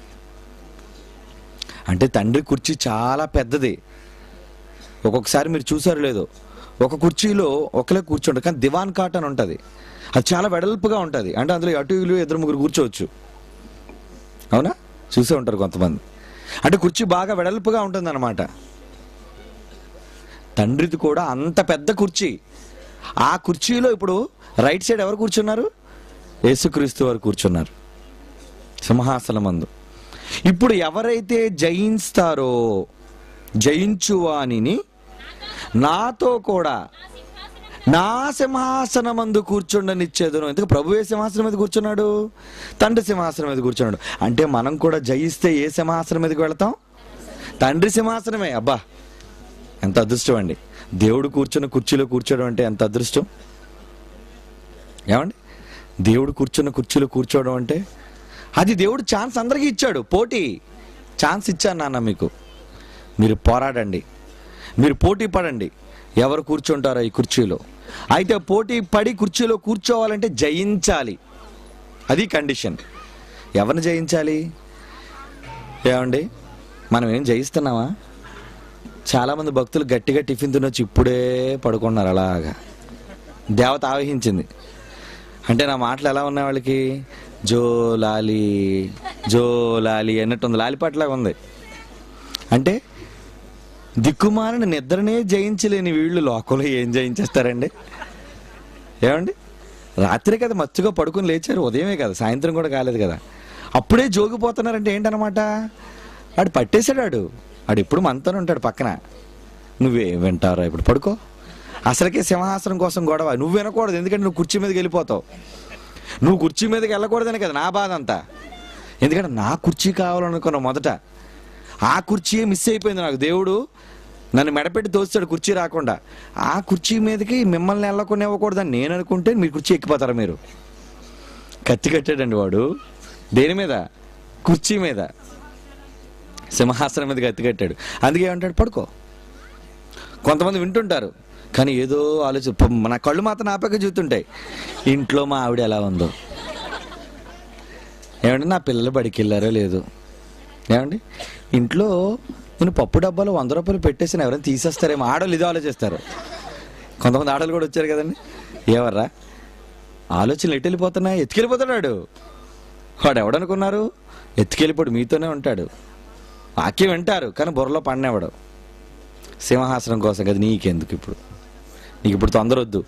అంటే తండ్రి కుర్చీ చాలా పెద్దది ఒక్కొక్కసారి మీరు చూసారు లేదో ఒక కుర్చీలో ఒకలే కూర్చుంటారు కానీ దివాన్ కాట్ అని ఉంటుంది అది చాలా వెడల్పుగా ఉంటుంది అంటే అందులో అటు ఇలు ఇద్దరు ముగ్గురు కూర్చోవచ్చు అవునా చూసే ఉంటారు కొంతమంది అంటే కుర్చీ బాగా వెడల్పుగా ఉంటుంది అనమాట తండ్రిది కూడా అంత పెద్ద కుర్చీ ఆ కుర్చీలో ఇప్పుడు రైట్ సైడ్ ఎవరు కూర్చున్నారు యేసుక్రీస్తు వారు కూర్చున్నారు సింహాసనం మందు ఇప్పుడు ఎవరైతే జయిస్తారో జయించువానిని నాతో కూడా నా సింహాసనమందు కూర్చుండనిచ్చేదను ఎందుకు ప్రభువే సింహాసనం మీద కూర్చున్నాడు తండ్రి సింహాసనం మీద కూర్చున్నాడు అంటే మనం కూడా జయిస్తే ఏ సింహాసనం మీదకి వెళతాం తండ్రి సింహాసనమే అబ్బా ఎంత అదృష్టం అండి దేవుడు కూర్చున్న కుర్చీలో కూర్చోవడం అంటే ఎంత అదృష్టం ఏమండి దేవుడు కూర్చున్న కుర్చీలో కూర్చోవడం అంటే అది దేవుడు ఛాన్స్ అందరికీ ఇచ్చాడు పోటీ ఛాన్స్ ఇచ్చాను నాన్న మీకు మీరు పోరాడండి మీరు పోటీ పడండి ఎవరు కూర్చుంటారో ఈ కుర్చీలో అయితే పోటీ పడి కుర్చీలో కూర్చోవాలంటే జయించాలి అది కండిషన్ ఎవరిని జయించాలి ఏమండి మనం ఏం జయిస్తున్నామా చాలామంది భక్తులు గట్టిగా టిఫిన్ తినొచ్చి ఇప్పుడే పడుకున్నారు అలాగా దేవత ఆవహించింది అంటే నా మాటలు ఎలా ఉన్నాయి వాళ్ళకి జో లాలి జో లాలి అన్నట్టు ఉంది లాలిపాట్లాగా ఉంది అంటే దిక్కుమాలిన నిద్రనే జయించలేని వీళ్ళు లోకంలో ఏం జయించేస్తారండి ఏమండి రాత్రి కదా మత్తుగా పడుకుని లేచారు ఉదయమే కదా సాయంత్రం కూడా కాలేదు కదా అప్పుడే జోగిపోతున్నారంటే ఏంటనమాట ఆడు పట్టేశాడు ఆడు ఆడు ఎప్పుడు మనతోనే ఉంటాడు పక్కన నువ్వే వింటారా ఇప్పుడు పడుకో అసలుకే సింహాసనం కోసం గొడవ నువ్వు వినకూడదు ఎందుకంటే నువ్వు కుర్చీ మీదకి వెళ్ళిపోతావు నువ్వు కుర్చీ మీదకి వెళ్ళకూడదని కదా నా బాధ అంతా ఎందుకంటే నా కుర్చీ కావాలనుకున్నా మొదట ఆ కుర్చీ మిస్ అయిపోయింది నాకు దేవుడు నన్ను మెడపెట్టి తోస్తాడు కుర్చీ రాకుండా ఆ కుర్చీ మీదకి మిమ్మల్ని వెళ్ళకుండా ఇవ్వకూడదని నేను అనుకుంటే మీరు కుర్చీ ఎక్కిపోతారా మీరు కత్తి కట్టాడండి వాడు దేని మీద కుర్చీ మీద సింహాసనం మీద కత్తి కట్టాడు అందుకే ఏమంటాడు పడుకో కొంతమంది వింటుంటారు కానీ ఏదో ఆలోచన ప- నా కళ్ళు మాత్రం ఆపక చూస్తుంటాయి ఇంట్లో మా ఆవిడ ఎలా ఉందో ఏమంటే నా పిల్లలు బడికి వెళ్ళారో లేదు ఏమండి ఇంట్లో నేను పప్పు డబ్బాలో వంద రూపాయలు పెట్టేసిన ఎవరైనా తీసేస్తారేమో ఆడవాళ్ళు ఇదే ఆలోచిస్తారు కొంతమంది ఆడవాళ్ళు కూడా వచ్చారు కదండి ఎవర్రా ఆలోచనలు ఎటు వెళ్ళిపోతున్నాయి ఎత్తుకెళ్ళిపోతున్నాడు వాడు ఎవడనుకున్నారు ఎత్తుకెళ్ళిపోడు మీతోనే ఉంటాడు వాక్యం వింటారు కానీ బుర్రలో పడినవాడు సింహాసనం కోసం కదా నీకెందుకు ఇప్పుడు నీకు ఇప్పుడు తొందర వద్దు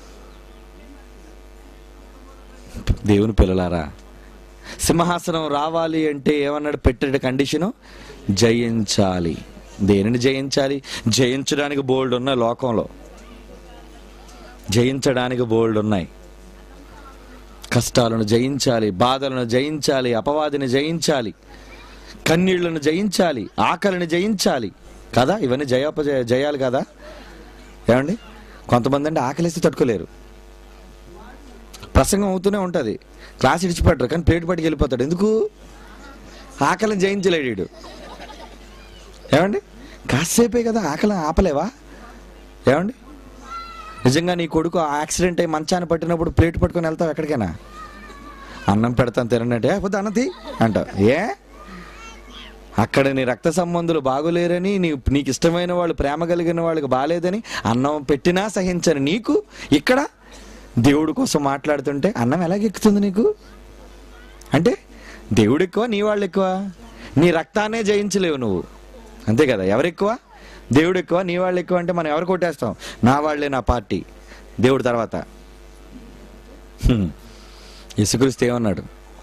దేవుని పిల్లలారా సింహాసనం రావాలి అంటే ఏమన్నాడు పెట్టే కండిషను జయించాలి దేనిని జయించాలి జయించడానికి బోల్డ్ ఉన్నాయి లోకంలో జయించడానికి బోల్డ్ ఉన్నాయి కష్టాలను జయించాలి బాధలను జయించాలి అపవాదిని జయించాలి కన్నీళ్లను జయించాలి ఆకలిని జయించాలి కదా ఇవన్నీ జయోపజయ జయాలు కదా ఏమండి కొంతమంది అంటే ఆకలిస్తే తట్టుకోలేరు ప్రసంగం అవుతూనే ఉంటుంది క్లాస్ ఇడిచిపెట్టరు కానీ ప్లేట్ పట్టుకు వెళ్ళిపోతాడు ఎందుకు ఆకలిని జయించలేడు వీడు ఏమండి కాసేపే కదా ఆకలి ఆపలేవా ఏమండి నిజంగా నీ కొడుకు యాక్సిడెంట్ అయ్యి మంచాన్ని పట్టినప్పుడు ప్లేట్ పట్టుకొని వెళ్తావు ఎక్కడికైనా అన్నం పెడతాను తినంటే పోతే అన్నం తీ అంటావు ఏ అక్కడ నీ రక్త సంబంధులు బాగోలేరని నీ నీకు ఇష్టమైన వాళ్ళు ప్రేమ కలిగిన వాళ్ళకి బాగాలేదని అన్నం పెట్టినా సహించని నీకు ఇక్కడ దేవుడి కోసం మాట్లాడుతుంటే అన్నం ఎలాగెక్కుతుంది నీకు అంటే దేవుడు ఎక్కువ నీ వాళ్ళు ఎక్కువ నీ రక్తాన్నే జయించలేవు నువ్వు అంతే కదా ఎవరు ఎక్కువ దేవుడు ఎక్కువ నీ వాళ్ళు ఎక్కువ అంటే మనం ఎవరు కొట్టేస్తాం నా వాళ్ళే నా పార్టీ దేవుడి తర్వాత హ్మ్. యేసుక్రీస్తు ఏమన్నాడు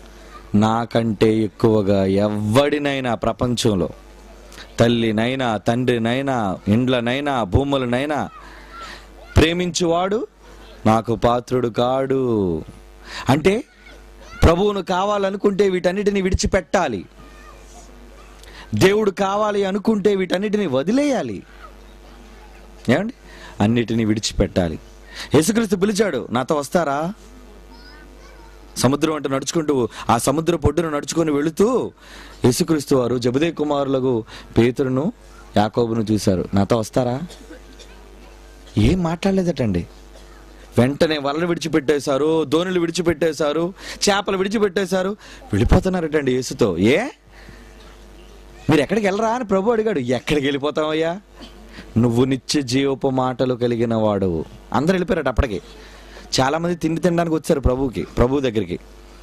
నాకంటే ఎక్కువగా ఎవడినైనా ప్రపంచంలో తల్లినైనా తండ్రినైనా ఇండ్లనైనా భూములనైనా ప్రేమించువాడు నాకు పాత్రుడు కాడు అంటే ప్రభువును కావాలనుకుంటే వీటన్నిటిని విడిచిపెట్టాలి దేవుడు కావాలి అనుకుంటే వీటన్నిటిని వదిలేయాలి ఏమండి అన్నిటిని విడిచిపెట్టాలి యేసుక్రీస్తు పిలిచాడు నాతో వస్తారా సముద్రం అంటే నడుచుకుంటూ ఆ సముద్ర పొడ్డును నడుచుకొని వెళుతూ యేసుక్రీస్తు వారు జబదే కుమారులకు పేతురును యాకోబును చూశారు నాతో వస్తారా ఏం మాట్లాడలేదటండి వెంటనే వలలు విడిచిపెట్టేశారు దోణులు విడిచిపెట్టేశారు చేపలు విడిచిపెట్టేశారు వెళ్ళిపోతున్నారటండి యేసుతో ఏ మీరు ఎక్కడికి వెళ్ళరా అని ప్రభు అడిగాడు ఎక్కడికి వెళ్ళిపోతావయ్యా నువ్వు నిత్య జీవపు మాటలు కలిగిన వాడు అందరు వెళ్ళిపోయారట అప్పటికి చాలా మంది తిండి తినడానికి వచ్చారు ప్రభువుకి ప్రభు దగ్గరికి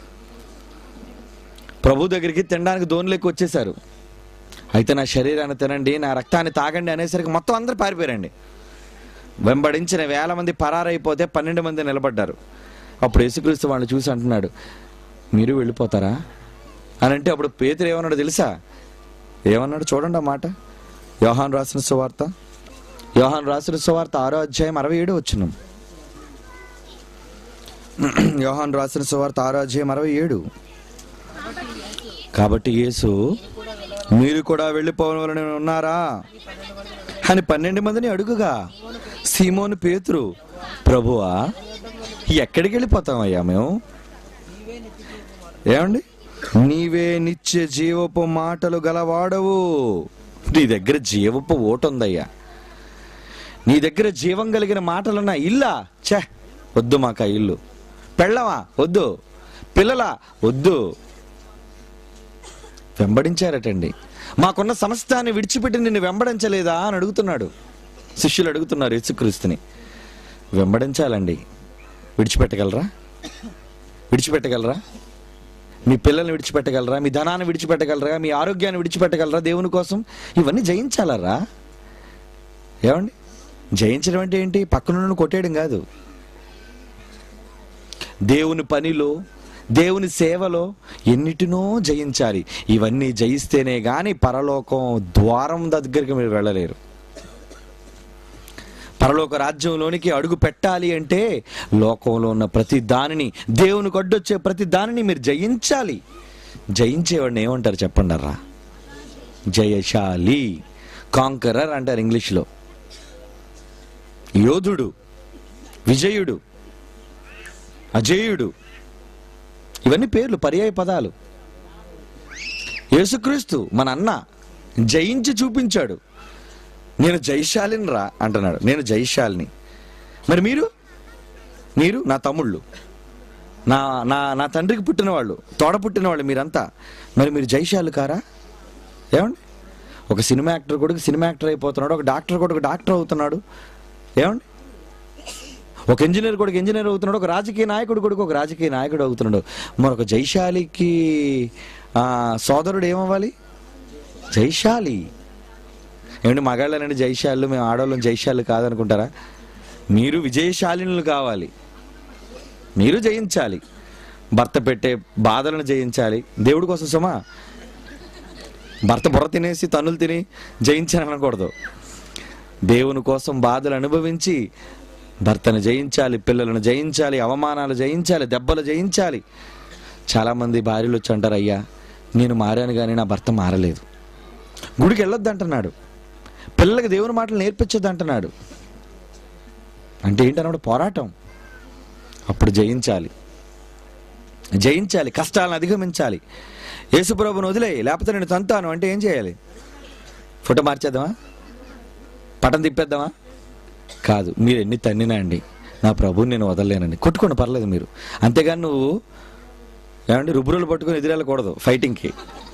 ప్రభు దగ్గరికి తినడానికి దోణులెక్కి వచ్చేసారు అయితే నా శరీరాన్ని తినండి నా రక్తాన్ని తాగండి అనేసరికి మొత్తం అందరు పారిపోయారండి వెంబడించిన వేల మంది పరారైపోతే పన్నెండు మంది నిలబడ్డారు అప్పుడు యేసుక్రీస్తు వాళ్ళని చూసి అంటున్నాడు మీరు వెళ్ళిపోతారా అని అంటే అప్పుడు పేతురు ఏమన్నాడు తెలుసా ఏమన్నాడు చూడండి ఆ మాట యోహాన్ రాసిన సువార్త యోహాన్ రాసిన సువార్త ఆరో అధ్యాయం అరవై ఏడు వచ్చినాం యోహాన్ రాసిన సువార్త ఆరో అధ్యాయం అరవై ఏడు కాబట్టి యేసు మీరు కూడా వెళ్ళిపోవాలని ఉన్నారా అని పన్నెండు మందిని అడుగుగా సీమోను పేతురు ప్రభువా ఎక్కడికి వెళ్ళిపోతామయ్యా మేము ఏమండి నీవే నిత్య జీవపు మాటలు గలవాడవు నీ దగ్గర జీవపు ఓటుందయ్యా నీ దగ్గర జీవం కలిగిన మాటలున్నా ఇల్లా ఛే వద్దు మాకు ఆ ఇల్లు పెళ్ళవా వద్దు పిల్లలా వద్దు వెంబడించారటండి మాకున్న సమస్తాన్ని విడిచిపెట్టి నిన్ను వెంబడించలేదా అని అడుగుతున్నాడు శిష్యులు అడుగుతున్నారు యేసుక్రీస్తుని వెంబడించాలండి విడిచిపెట్టగలరా విడిచిపెట్టగలరా మీ పిల్లల్ని విడిచిపెట్టగలరా మీ ధనాన్ని విడిచిపెట్టగలరా మీ ఆరోగ్యాన్ని విడిచిపెట్టగలరా దేవుని కోసం ఇవన్నీ జయించాలరా ఏమండి జయించడం అంటే ఏంటి పక్కన కొట్టేయడం కాదు దేవుని పనిలో దేవుని సేవలో ఎన్నిటినో జయించాలి ఇవన్నీ జయిస్తేనే గాని పరలోకం ద్వారం దగ్గరికి మీరు వెళ్ళలేరు పరలోక రాజ్యంలోనికి అడుగు పెట్టాలి అంటే లోకంలో ఉన్న ప్రతి దానిని దేవునికి అడ్డొచ్చే ప్రతి దానిని మీరు జయించాలి జయించేవాడిని ఏమంటారు చెప్పండి అర్రా జయశాలి కాంకరర్ అంటారు ఇంగ్లీష్లో యోధుడు విజయుడు అజేయుడు ఇవన్నీ పేర్లు పర్యాయ పదాలు యేసుక్రీస్తు మన అన్న జయించి చూపించాడు నేను జైశాలిని రా అంటున్నాడు నేను జైశాలిని మరి మీరు మీరు నా తమ్ముళ్ళు నా నా నా తండ్రికి పుట్టిన వాళ్ళు తోడ పుట్టిన వాళ్ళు మీరంతా మరి మీరు జైశాలు కారా ఏమండి ఒక సినిమా యాక్టర్ కొడుకు సినిమా యాక్టర్ అయిపోతున్నాడు ఒక డాక్టర్ కొడుకు డాక్టర్ అవుతున్నాడు ఏమండి ఒక ఇంజనీర్ కొడుకు ఇంజనీర్ అవుతున్నాడు ఒక రాజకీయ నాయకుడు కొడుకు ఒక రాజకీయ నాయకుడు అవుతున్నాడు మరొక జైశాలికి ఆ, సోదరుడు ఏమవ్వాలి జైశాలి ఏమండి మగాళ్ళనండి జైశాలు మేము ఆడవాళ్ళం జైశాలు కాదనుకుంటారా మీరు విజయశాలినులు కావాలి మీరు జయించాలి భర్త పెట్టే బాధలను జయించాలి దేవుడి కోసం సుమా భర్త బుర్ర తినేసి తన్నులు తిని జయించాలని అనకూడదు దేవుని కోసం బాధలు అనుభవించి భర్తను జయించాలి పిల్లలను జయించాలి అవమానాలు జయించాలి దెబ్బలు జయించాలి చాలామంది భార్యలు వచ్చి అంటారు అయ్యా నేను మారాను కానీ నా భర్త మారలేదు గుడికి వెళ్ళొద్దు అంటున్నాడు పిల్లలకి దేవుని మాటలు నేర్పించొద్దు అంటున్నాడు అంటే ఏంటన్నాడు పోరాటం అప్పుడు జయించాలి జయించాలి కష్టాలను అధిగమించాలి యేసుప్రభుని వదిలేయి లేకపోతే నేను తంతాను అంటే ఏం చేయాలి ఫోటో మార్చేద్దామా పటం తిప్పేద్దామా కాదు మీరు ఎన్ని తన్నినా అండి నా ప్రభుని నేను వదలలేనండి కొట్టుకోండి పర్లేదు మీరు అంతేగాని నువ్వు ఏమండి రుబ్బురులు పట్టుకొని ఎదురెళ్ళకూడదు ఫైటింగ్కి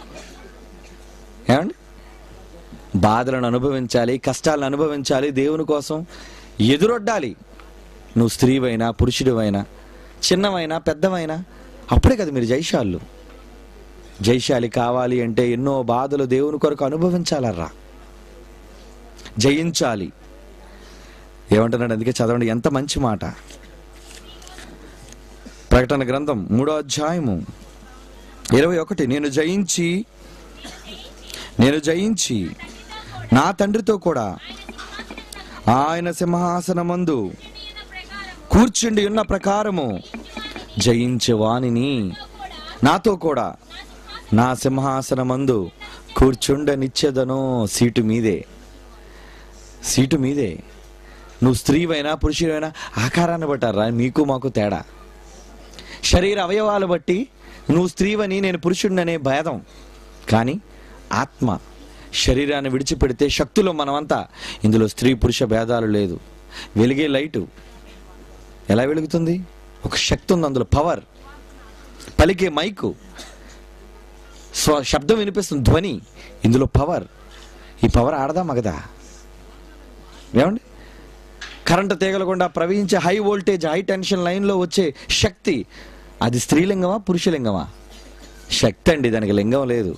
ఏమండి బాధలను అనుభవించాలి కష్టాలను అనుభవించాలి దేవుని కోసం ఎదురొడ్డాలి నువ్వు స్త్రీవైనా పురుషుడివైనా చిన్నవైనా పెద్దవైనా అప్పుడే కదా మీరు జైశాలు జైశాలి కావాలి అంటే ఎన్నో బాధలు దేవుని కొరకు అనుభవించాలర్రా జయించాలి ఏమంటున్నాడు అందుకే చదవండి ఎంత మంచి మాట ప్రకటన గ్రంథం మూడో అధ్యాయము ఇరవై ఒకటి నేను జయించి నేను జయించి నా తండ్రితో కూడా ఆయన సింహాసనమందు కూర్చుండి ఉన్న ప్రకారము జయించే వానిని నాతో కూడా నా సింహాసనమందు కూర్చుండనిచ్చేదను సీటు మీదే సీటు మీదే నువ్వు స్త్రీవైనా పురుషుడైనా ఆకారాన్ని బట్టారా మీకు మాకు తేడా శరీర అవయవాలు బట్టి నువ్వు స్త్రీవని నేను పురుషుడిననే భేదం కానీ ఆత్మ శరీరాన్ని విడిచిపెడితే శక్తులు మనమంతా ఇందులో స్త్రీ పురుష భేదాలు లేదు వెలిగే లైటు ఎలా వెలుగుతుంది ఒక శక్తి ఉంది అందులో పవర్ పలికే మైకు స్వ శబ్దం వినిపిస్తుంది ధ్వని ఇందులో పవర్ ఈ పవర్ ఆడదా మగదా ఏమండి కరెంటు తీగలకుండా ప్రవహించే హై వోల్టేజ్ హై టెన్షన్ లైన్లో వచ్చే శక్తి అది స్త్రీలింగమా పురుషలింగమా శక్తి అండి దానికి లింగం లేదు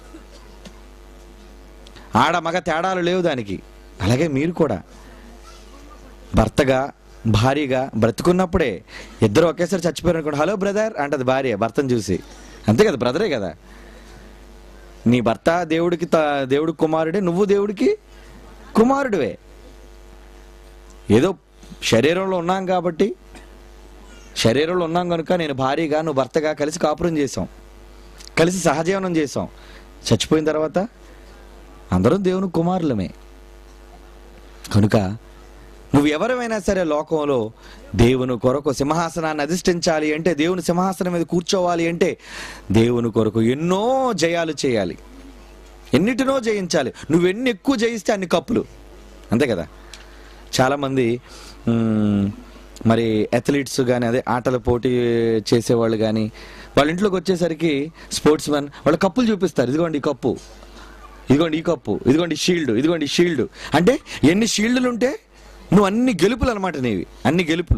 ఆడ మగ తేడాలు లేవు దానికి అలాగే మీరు కూడా భర్తగా భార్యగా బ్రతుకున్నప్పుడే ఇద్దరు ఒకేసారి చచ్చిపోయారు అనుకోండి హలో బ్రదర్ అంటది భార్య భర్తను చూసి అంతే కదా బ్రదరే కదా నీ భర్త దేవుడికి త- దేవుడి కుమారుడే నువ్వు దేవుడికి కుమారుడివే ఏదో శరీరంలో ఉన్నాం కాబట్టి శరీరంలో ఉన్నాం కనుక నేను భార్యగా నువ్వు భర్తగా కలిసి కాపురం చేసాం కలిసి సహజీవనం చేసాం చచ్చిపోయిన తర్వాత అందరం దేవుని కుమారులమే కనుక నువ్వు ఎవరైనా సరే లోకంలో దేవుని కొరకు సింహాసనాన్ని అధిష్ఠించాలి అంటే దేవుని సింహాసనం మీద కూర్చోవాలి అంటే దేవుని కొరకు ఎన్నో జయాలు చేయాలి ఎన్నిటినో జయించాలి నువ్వు ఎన్ని ఎక్కువ జయిస్తే అన్ని కప్పులు అంతే కదా చాలామంది మ్మ్, మరి అథ్లీట్స్ కానీ అదే ఆటల పోటీ చేసేవాళ్ళు కానీ వాళ్ళ ఇంట్లోకి వచ్చేసరికి స్పోర్ట్స్ మ్యాన్ వాళ్ళ కప్పులు చూపిస్తారు ఇదిగోండి ఈ కప్పు ఇదిగోండి ఈ కప్పు ఇదిగోండి ఈ షీల్డ్ ఇదిగోండి ఈ షీల్డ్ అంటే ఎన్ని షీల్డ్లు ఉంటే నువ్వు అన్ని గెలుపులు అనమాట నీవి అన్ని గెలుపులు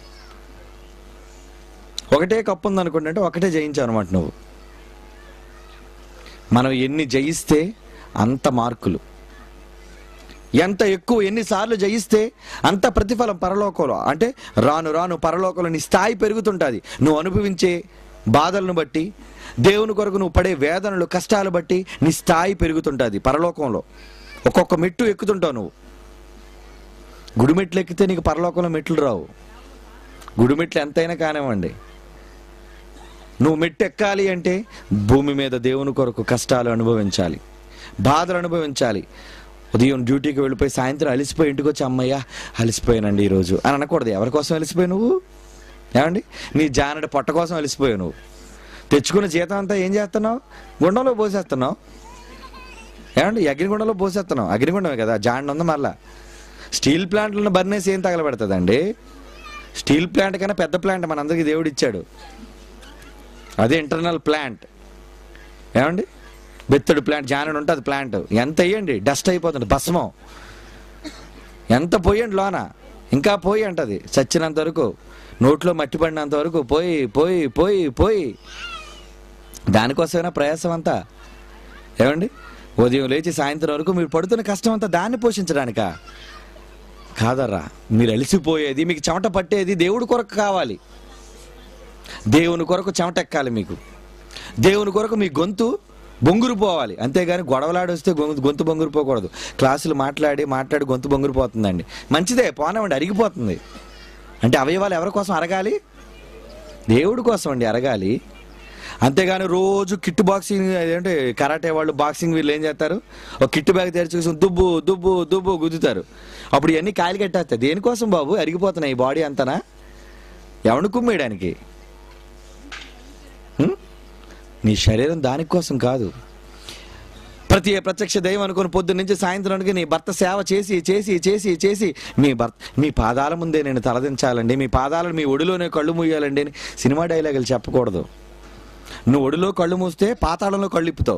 ఒకటే కప్పు ఉందనుకోండి అంటే ఒకటే జయించావు అనమాట నువ్వు మనం ఎన్ని జయిస్తే అంత మార్కులు ఎంత ఎక్కువ ఎన్నిసార్లు జయిస్తే అంత ప్రతిఫలం పరలోకంలో అంటే రాను రాను పరలోకంలో నీ స్థాయి పెరుగుతుంటుంది నువ్వు అనుభవించే బాధలను బట్టి దేవుని కొరకు నువ్వు పడే వేదనలు కష్టాలు బట్టి నీ స్థాయి పెరుగుతుంటుంది పరలోకంలో ఒక్కొక్క మెట్టు ఎక్కుతుంటావు నువ్వు గుడి మెట్లు ఎక్కితే నీకు పరలోకంలో మెట్లు రావు గుడి మెట్లు ఎంతైనా కానివ్వండి నువ్వు మెట్టు ఎక్కాలి అంటే భూమి మీద దేవుని కొరకు కష్టాలు అనుభవించాలి బాధలు అనుభవించాలి ఉదయం డ్యూటీకి వెళ్ళిపోయి సాయంత్రం అలిసిపోయి ఇంటికి వచ్చి అమ్మయ్య అలిసిపోయానండి ఈరోజు అని అనకూడదు ఎవరి కోసం అలిసిపోయి నువ్వు ఏమండి నీ జానడి పొట్ట కోసం అలిసిపోయావు నువ్వు తెచ్చుకున్న జీతం అంతా ఏం చేస్తున్నావు గుండంలో పోసేస్తున్నావు ఏమండి అగ్నిగుండంలో పోసేస్తున్నావు అగ్నిగుండమే కదా జాండ ఉంది మళ్ళా స్టీల్ ప్లాంట్లను బర్నేసి ఏం తగలబెడుతుందండి స్టీల్ ప్లాంట్ కన్నా పెద్ద ప్లాంట్ మనందరికీ దేవుడు ఇచ్చాడు అదే ఇంటర్నల్ ప్లాంట్ ఏమండి బెత్తడు ప్లాంట్ జానడు ఉంటుంది ప్లాంట్ ఎంత వేయండి డస్ట్ అయిపోతుంది భస్మం ఎంత పోయండి లోన ఇంకా పోయి అంటది చచ్చినంత వరకు నోట్లో మట్టి పడినంత వరకు పోయి పోయి పోయి పోయి దానికోసమైనా ప్రయాసం అంతా ఏమండి ఉదయం లేచి సాయంత్రం వరకు మీరు పడుతున్న కష్టం అంతా దాన్ని పోషించడానికా కాదర్రా మీరు అలిసిపోయేది మీకు చెమట పట్టేది దేవుడి కొరకు కావాలి దేవుని కొరకు చెమట ఎక్కాలి మీకు దేవుని కొరకు మీ గొంతు బొంగురు పోవాలి అంతేగాని గొడవలాడి వస్తే గొంతు గొంతు బొంగురు పోకూడదు క్లాసులు మాట్లాడి మాట్లాడి గొంతు బొంగురు పోతుందండి మంచిదే పోనవండి అరిగిపోతుంది అంటే అవయవాలు ఎవరి కోసం అరగాలి దేవుడి కోసం అండి అరగాలి అంతేగాని రోజు కిట్ బాక్సింగ్ అదేంటే కరాటే వాళ్ళు బాక్సింగ్ వీళ్ళు ఏం చేస్తారు ఒక కిట్ బ్యాగ్ తెరిచి చూసి దుబ్బు దుబ్బు దుబ్బు గుద్దుతారు అప్పుడు ఇవన్నీ కాయలు కట్టేస్తాయి దేనికోసం బాబు అరిగిపోతున్నాయి ఈ బాడీ అంతనా ఎవరిని కుమ్మేయడానికి హ్మ్? నీ శరీరం దానికోసం కాదు ప్రతి ప్రత్యక్ష దైవం అనుకుని పొద్దున్న నుంచి సాయంత్రానికి నీ భర్త సేవ చేసి చేసి చేసి చేసి మీ భర్త మీ పాదాల ముందే నేను తలదించాలండి మీ పాదాలను మీ ఒడిలోనే కళ్ళు మూయాలండి అని సినిమా డైలాగులు చెప్పకూడదు నువ్వు ఒడిలో కళ్ళు మూస్తే పాతాళంలో కళ్ళు ఇప్పుతావు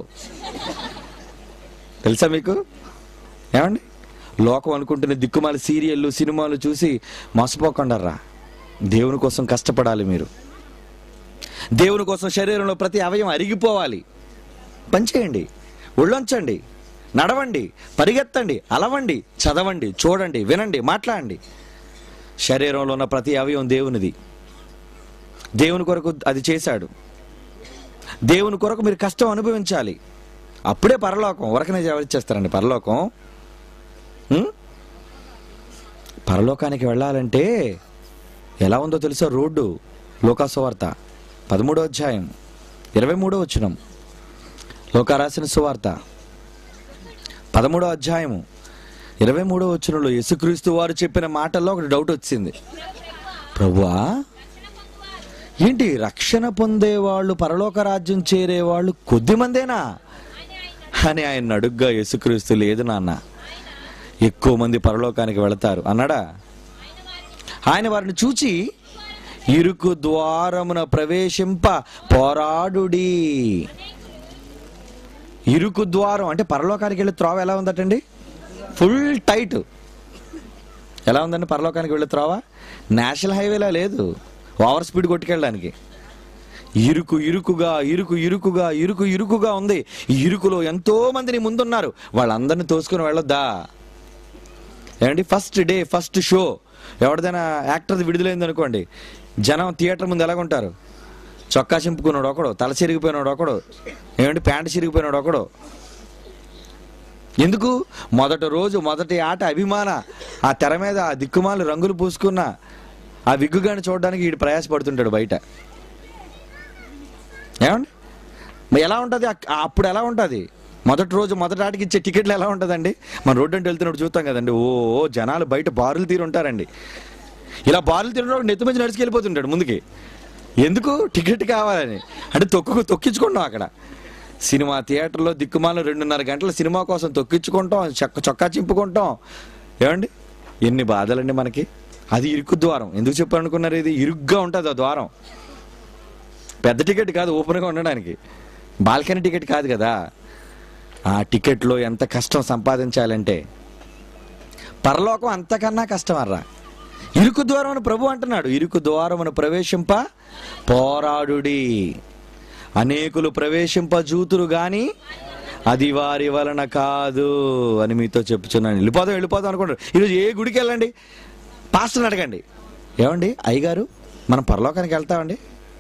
తెలుసా మీకు ఏమండి లోకం అనుకుంటున్న దిక్కుమాల సీరియళ్ళు సినిమాలు చూసి మోసపోకుండా రా దేవుని కోసం కష్టపడాలి మీరు దేవుని కోసం శరీరంలో ప్రతి అవయం అరిగిపోవాలి పనిచేయండి ఒళ్ళొంచండి నడవండి పరిగెత్తండి అలవండి చదవండి చూడండి వినండి మాట్లాడండి శరీరంలో ఉన్న ప్రతి అవయవం దేవునిది దేవుని కొరకు అది చేశాడు దేవుని కొరకు మీరు కష్టం అనుభవించాలి అప్పుడే పరలోకం ఉరకనే ఎవరిచ్చేస్తారండి పరలోకం ఉం? పరలోకానికి వెళ్ళాలంటే ఎలా ఉందో తెలుసా రోడ్డు లోకాసువార్త పదమూడో అధ్యాయం ఇరవై మూడో వచ్చినం లోకా రాసిన సువార్త పదమూడో అధ్యాయము ఇరవై మూడో వచ్చినలో యేసుక్రీస్తు వారు చెప్పిన మాటల్లో ఒకటి డౌట్ వచ్చింది ప్రభువా ఏంటి రక్షణ పొందేవాళ్ళు పరలోక రాజ్యం చేరేవాళ్ళు కొద్దిమందేనా అని ఆయన అడుగ్గా యేసుక్రీస్తు లేదు నాన్న ఎక్కువ మంది పరలోకానికి వెళతారు అన్నాడా ఆయన వారిని చూచి ఇరుకు ద్వారమున ప్రవేశింప పోరాడుడి ఇరుకు ద్వారం అంటే పరలోకానికి వెళ్ళే త్రోవ ఎలా ఉందటండి ఫుల్ టైట్ ఎలా ఉందండి పరలోకానికి వెళ్ళే త్రోవ నేషనల్ హైవేలా లేదు ఓవర్ స్పీడ్ కొట్టుకెళ్ళడానికి ఇరుకు ఇరుకుగా ఇరుకు ఇరుకుగా ఇరుకు ఇరుకుగా ఉంది ఈ ఇరుకులో ఎంతో మందిని ముందున్నారు వాళ్ళందరినీ తోసుకుని వెళ్ళొద్దా ఏమండి ఫస్ట్ డే ఫస్ట్ షో ఎవరిదైనా యాక్టర్ది విడుదలైంది అనుకోండి జనం థియేటర్ ముందు ఎలాగుంటారు చొక్కా చింపుకున్నాడు ఒకడు తల చిరిగిపోయినాడు ఒకడు ఏమండి ప్యాంట్ చిరిగిపోయినాడు ఒకడు ఎందుకు మొదటి రోజు మొదటి ఆట అభిమాన ఆ తెర మీద ఆ దిక్కుమాలు రంగులు పూసుకున్న ఆ విగ్గుగాని చూడడానికి వీడు ప్రయాసపడుతుంటాడు బయట ఏమండి మరి ఎలా ఉంటుంది అక్- అప్పుడు ఎలా ఉంటుంది మొదటి రోజు మొదటి ఆటకి ఇచ్చే టికెట్లు ఎలా ఉంటుందండి మన రోడ్డు అంటే వెళ్తున్నప్పుడు చూస్తాం కదండి ఓ ఓ, జనాలు బయట బారులు తీరు ఉంటారండి ఇలా బారులు తీరున్నప్పుడు నెత్తి మీద నడిచి వెళ్ళిపోతుంటాడు ముందుకి ఎందుకు టికెట్ కావాలని అంటే తొక్కు తొక్కించుకుంటాం అక్కడ సినిమా థియేటర్లో దిక్కుమాల రెండున్నర గంటల సినిమా కోసం తొక్కించుకుంటాం చక్క చొక్కా చింపుకుంటాం ఏమండి ఎన్ని బాధలండి మనకి అది ఇరుకు ద్వారం ఎందుకు చెప్పాలనుకున్నారు ఇది ఇరుగ్గా ఉంటుంది ఆ ద్వారం పెద్ద టికెట్ కాదు ఓపెన్గా ఉండడానికి బాల్కనీ టికెట్ కాదు కదా ఆ టికెట్లో ఎంత కష్టం సంపాదించాలంటే పరలోకం అంతకన్నా కష్టం అర్రా ఇరుకు ద్వారం అని ప్రభు అంటున్నాడు ఇరుకు ద్వారమును ప్రవేశింప పోరాడుడి అనేకులు ప్రవేశింప జూతురు గాని అది వారి వలన కాదు అని మీతో చెప్పుచున్నాను వెళ్ళిపోదాం వెళ్ళిపోదాం అనుకుంటారు ఈరోజు ఏ గుడికి వెళ్ళండి పాస్టర్ని అడగండి ఏమండి అయ్యగారు మనం పరలోకానికి వెళ్తామండి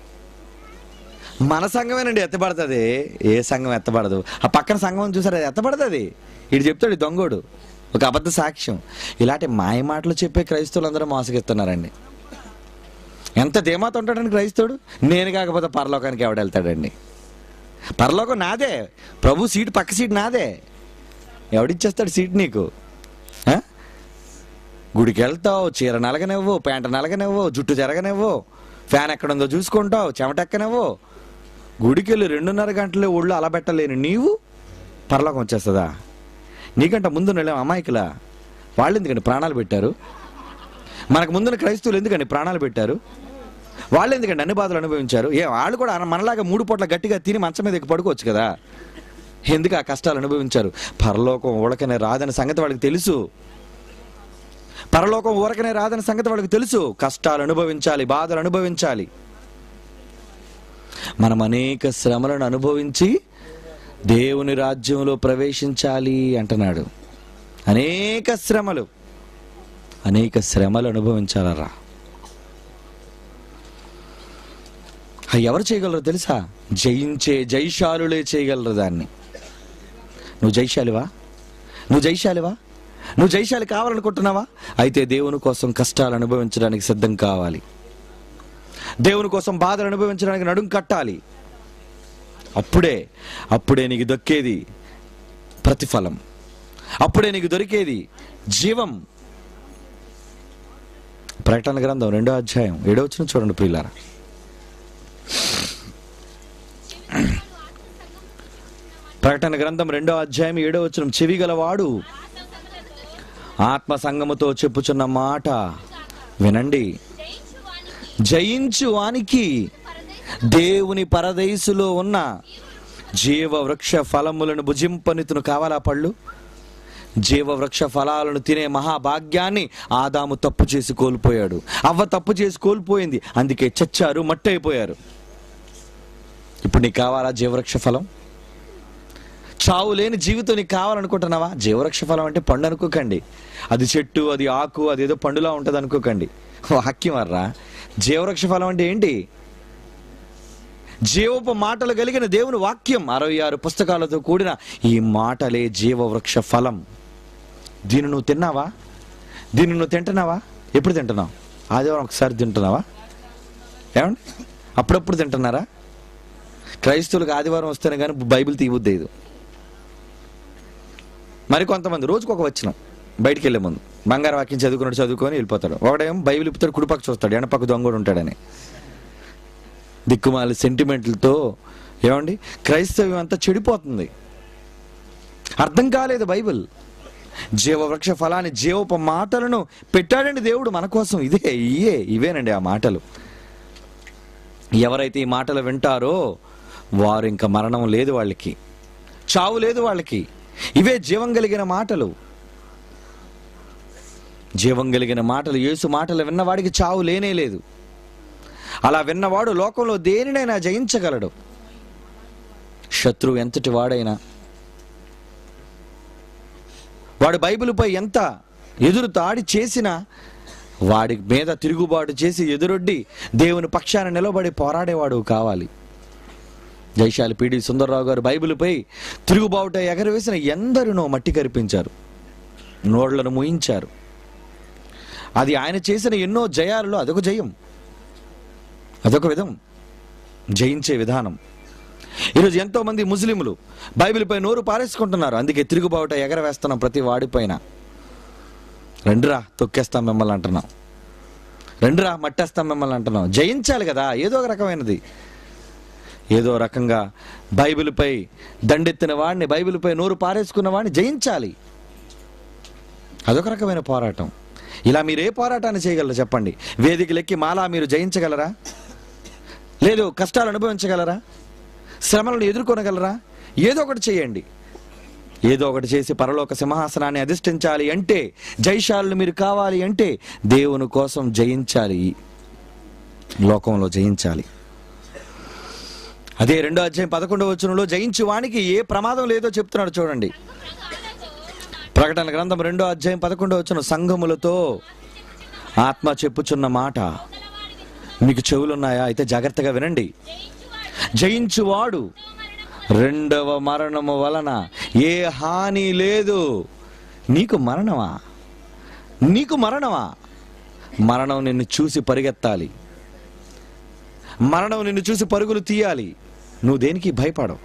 మన సంఘమేనండి ఎత్తబడుతుంది ఏ సంఘం ఎత్తబడదు ఆ పక్కన సంఘం చూసారు అది ఎత్తబడుతుంది ఇటు చెప్తాడు ఈ దొంగోడు ఒక అబద్ధ సాక్ష్యం ఇలాంటి మాయ మాటలు చెప్పే క్రైస్తవులు అందరూ మోసగిస్తున్నారండి ఎంత ధీమాత ఉంటాడని క్రైస్తవుడు నేను కాకపోతే పరలోకానికి ఎవడు వెళ్తాడండి పరలోకం నాదే ప్రభు సీట్ పక్క సీట్ నాదే ఎవడిచ్చేస్తాడు సీట్ నీకు ఆ? గుడికి వెళ్తావు చీర నలగనివ్వు ప్యాంట్ నలగనివ్వు జుట్టు జరగనివ్వు ఫ్యాన్ ఎక్కడుందో చూసుకుంటావు చెమటెక్కనివ్వు గుడికి వెళ్ళి రెండున్నర గంటలు ఒళ్ళు అలా పెట్టలేని నీవు పరలోకం వచ్చేస్తుందా నీకంట ముందు నిలయం అమాయకులా వాళ్ళు ఎందుకండి ప్రాణాలు పెట్టారు మనకు ముందున్న క్రైస్తవులు ఎందుకండి ప్రాణాలు పెట్టారు వాళ్ళు ఎందుకండి అన్ని బాధలు అనుభవించారు ఏ వాళ్ళు కూడా మనలాగా మూడు పూట్ల గట్టిగా తిని మంచం మీద ఎక్కి పడుకోవచ్చు కదా ఎందుకు ఆ కష్టాలు అనుభవించారు పరలోకం ఊడకనే రాదని సంగతి వాళ్ళకి తెలుసు పరలోకం ఊరకనే రాదని సంగతి వాళ్ళకి తెలుసు కష్టాలు అనుభవించాలి బాధలు అనుభవించాలి మనం అనేక శ్రమలను అనుభవించి దేవుని రాజ్యంలో ప్రవేశించాలి అంటున్నాడు అనేక శ్రమలు అనేక శ్రమలు అనుభవించాలరా ఆ ఎవరు చేయగలరో తెలుసా జయించే జైశాలులే చేయగలరు దాన్ని నువ్వు జైశాలివా నువ్వు జైశాలివా నువ్వు జైశాలి కావాలనుకుంటున్నావా అయితే దేవుని కోసం కష్టాలు అనుభవించడానికి సిద్ధం కావాలి దేవుని కోసం బాధలు అనుభవించడానికి నడుం కట్టాలి అప్పుడే అప్పుడే నీకు దొక్కేది ప్రతిఫలం అప్పుడే నీకు దొరికేది జీవం ప్రకటన గ్రంథం రెండో అధ్యాయం ఏడో వచ్చిన చూడండి ప్రియులారా ప్రకటన గ్రంథం రెండో అధ్యాయం ఏడో వచ్చిన చెవి గలవాడు ఆత్మ సంగముతో చెప్పుచున్న మాట వినండి జయించు వానికి దేవుని పరదేశులో ఉన్న జీవ వృక్ష ఫలములను భుజింపనితును కావాలా పళ్ళు జీవ వృక్ష ఫలాలను తినే మహాభాగ్యాన్ని ఆదాము తప్పు చేసి కోల్పోయాడు అవ్వ తప్పు చేసి కోల్పోయింది అందుకే చచ్చారు మట్టి అయిపోయారు ఇప్పుడు నీకు కావాలా జీవవృక్ష ఫలం చావు లేని జీవితం నీకు కావాలనుకుంటున్నావా జీవవృక్ష ఫలం అంటే పండు అనుకోకండి అది చెట్టు అది ఆకు అది ఏదో పండులా ఉంటుంది అనుకోకండి వాక్యం వర్రా జీవవృక్ష ఫలం అంటే ఏంటి జీవపు మాటలు కలిగిన దేవుని వాక్యం అరవై ఆరు పుస్తకాలతో కూడిన ఈ మాటలే జీవవృక్ష ఫలం దీన్ని నువ్వు తిన్నావా దీన్ని నువ్వు తింటున్నావా ఎప్పుడు తింటున్నావు ఆదివారం ఒకసారి తింటున్నావా ఏమండి అప్పుడప్పుడు తింటున్నారా క్రైస్తవులకు ఆదివారం వస్తేనే కానీ బైబిల్ తీయబుద్దేదు మరి కొంతమంది రోజుకు ఒక వచ్చిన బయటికి వెళ్ళే ముందు బంగారు వాక్యం చదువుకున్నాడు చదువుకొని వెళ్ళిపోతాడు ఒకడేమో బైబిల్ ఇప్పుతాడు కుడిపక్క చూస్తాడు ఎనపక్క దొంగ కూడా ఉంటాడని దిక్కుమాలి సెంటిమెంట్లతో ఏమండి క్రైస్తవ్యం అంతా చెడిపోతుంది అర్థం కాలేదు బైబిల్ జీవవృక్ష ఫలాన్ని జీవపు మాటలను పెట్టాడండి దేవుడు మన కోసం ఇదే ఇయే ఇవేనండి ఆ మాటలు ఎవరైతే ఈ మాటలు వింటారో వారు ఇంకా మరణం లేదు వాళ్ళకి చావు లేదు వాళ్ళకి ఇవే జీవం కలిగిన మాటలు జీవం కలిగిన మాటలు యేసు మాటలు విన్నవాడికి చావు లేనే లేదు అలా విన్నవాడు లోకంలో దేనినైనా జయించగలడు శత్రువు ఎంతటి వాడైనా వాడు బైబిల్పై ఎంత ఎదురు దాడి చేసినా వాడి మీద తిరుగుబాటు చేసి ఎదురొడ్డి దేవుని పక్షాన నిలబడి పోరాడేవాడు కావాలి జైశాలి పీడి సుందరరావు గారు బైబిల్పై తిరుగుబావుట ఎగరవేసిన ఎందరినో మట్టి కరిపించారు నోళ్లను ముయించారు అది ఆయన చేసిన ఎన్నో జయాలలో అదొక జయం అదొక విధం జయించే విధానం ఈరోజు ఎంతో మంది ముస్లింలు బైబిల్పై నోరు పారేసుకుంటున్నారు అందుకే తిరుగుబావుట ఎగరవేస్తున్నాం ప్రతి వాడిపైన రండిరా తొక్కేస్తాం మిమ్మల్ని అంటున్నాం రండిరా మట్టేస్తాం మిమ్మల్ని అంటున్నాం జయించాలి కదా ఏదో ఒక రకమైనది ఏదో రకంగా బైబిల్పై దండెత్తిన వాడిని బైబిల్పై నోరు పారేసుకున్న వాడిని జయించాలి అదొక రకమైన పోరాటం ఇలా మీరు ఏ పోరాటాన్ని చేయగలరు చెప్పండి వేదికలెక్కి మాలా మీరు జయించగలరా లేదు కష్టాలు అనుభవించగలరా శ్రమలను ఎదుర్కొనగలరా ఏదో ఒకటి చేయండి ఏదో ఒకటి చేసి పరలోక సింహాసనాన్ని అధిష్ఠించాలి అంటే జైశాలు మీరు కావాలి అంటే దేవుని కోసం జయించాలి లోకంలో జయించాలి అదే రెండో అధ్యాయం పదకొండవ వచనంలో జయించు వానికి ఏ ప్రమాదం లేదో చెప్తున్నాడు చూడండి ప్రకటన గ్రంథం రెండో అధ్యాయం పదకొండవ వచ్చిన సంఘములతో ఆత్మ చెప్పుచున్న మాట మీకు చెవులున్నాయా అయితే జాగ్రత్తగా వినండి జయించువాడు రెండవ మరణము వలన ఏ హాని లేదు నీకు మరణమా నీకు మరణమా మరణం నిన్ను చూసి పరిగెత్తాలి మరణం నిన్ను చూసి పరుగులు తీయాలి నువ్వు దేనికి భయపడవు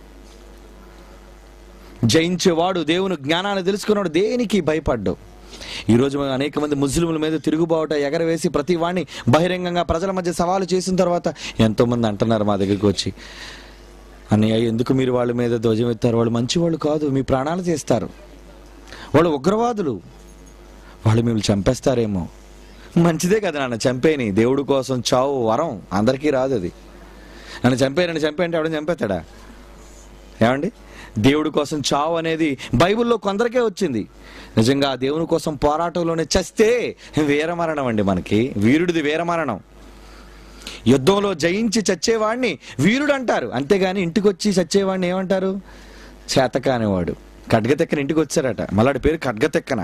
జయించేవాడు దేవుని జ్ఞానాన్ని తెలుసుకున్నాడు దేనికి భయపడ్డావు ఈరోజు మనం అనేక మంది ముస్లింల మీద తిరుగుబావుట ఎగరవేసి ప్రతి వాడిని బహిరంగంగా ప్రజల మధ్య సవాలు చేసిన తర్వాత ఎంతోమంది అంటున్నారు మా దగ్గరికి వచ్చి అన్నయ్య ఎందుకు మీరు వాళ్ళ మీద ధ్వజం ఎత్తారు వాళ్ళు మంచివాళ్ళు కాదు మీ ప్రాణాలు తీస్తారు వాళ్ళు ఉగ్రవాదులు వాళ్ళు మిమ్మల్ని చంపేస్తారేమో మంచిదే కదా నన్ను చంపేని దేవుడి కోసం చావు వరం అందరికీ రాదు అది నన్ను చంపేనని చంపేయంటే ఎవడని చంపేస్తాడా ఏమండి దేవుడి కోసం చావు అనేది బైబిల్లో కొందరికే వచ్చింది నిజంగా ఆ దేవుని కోసం పోరాటంలోనే చస్తే వీరమరణం అండి మనకి వీరుడిది వీరమరణం యుద్ధంలో జయించి చచ్చేవాడిని వీరుడు అంటారు అంతేగాని ఇంటికి వచ్చి చచ్చేవాడిని ఏమంటారు చేతకానివాడు ఖడ్గతెక్కన ఇంటికి వచ్చారట మళ్ళాడి పేరు ఖడ్గతెక్కన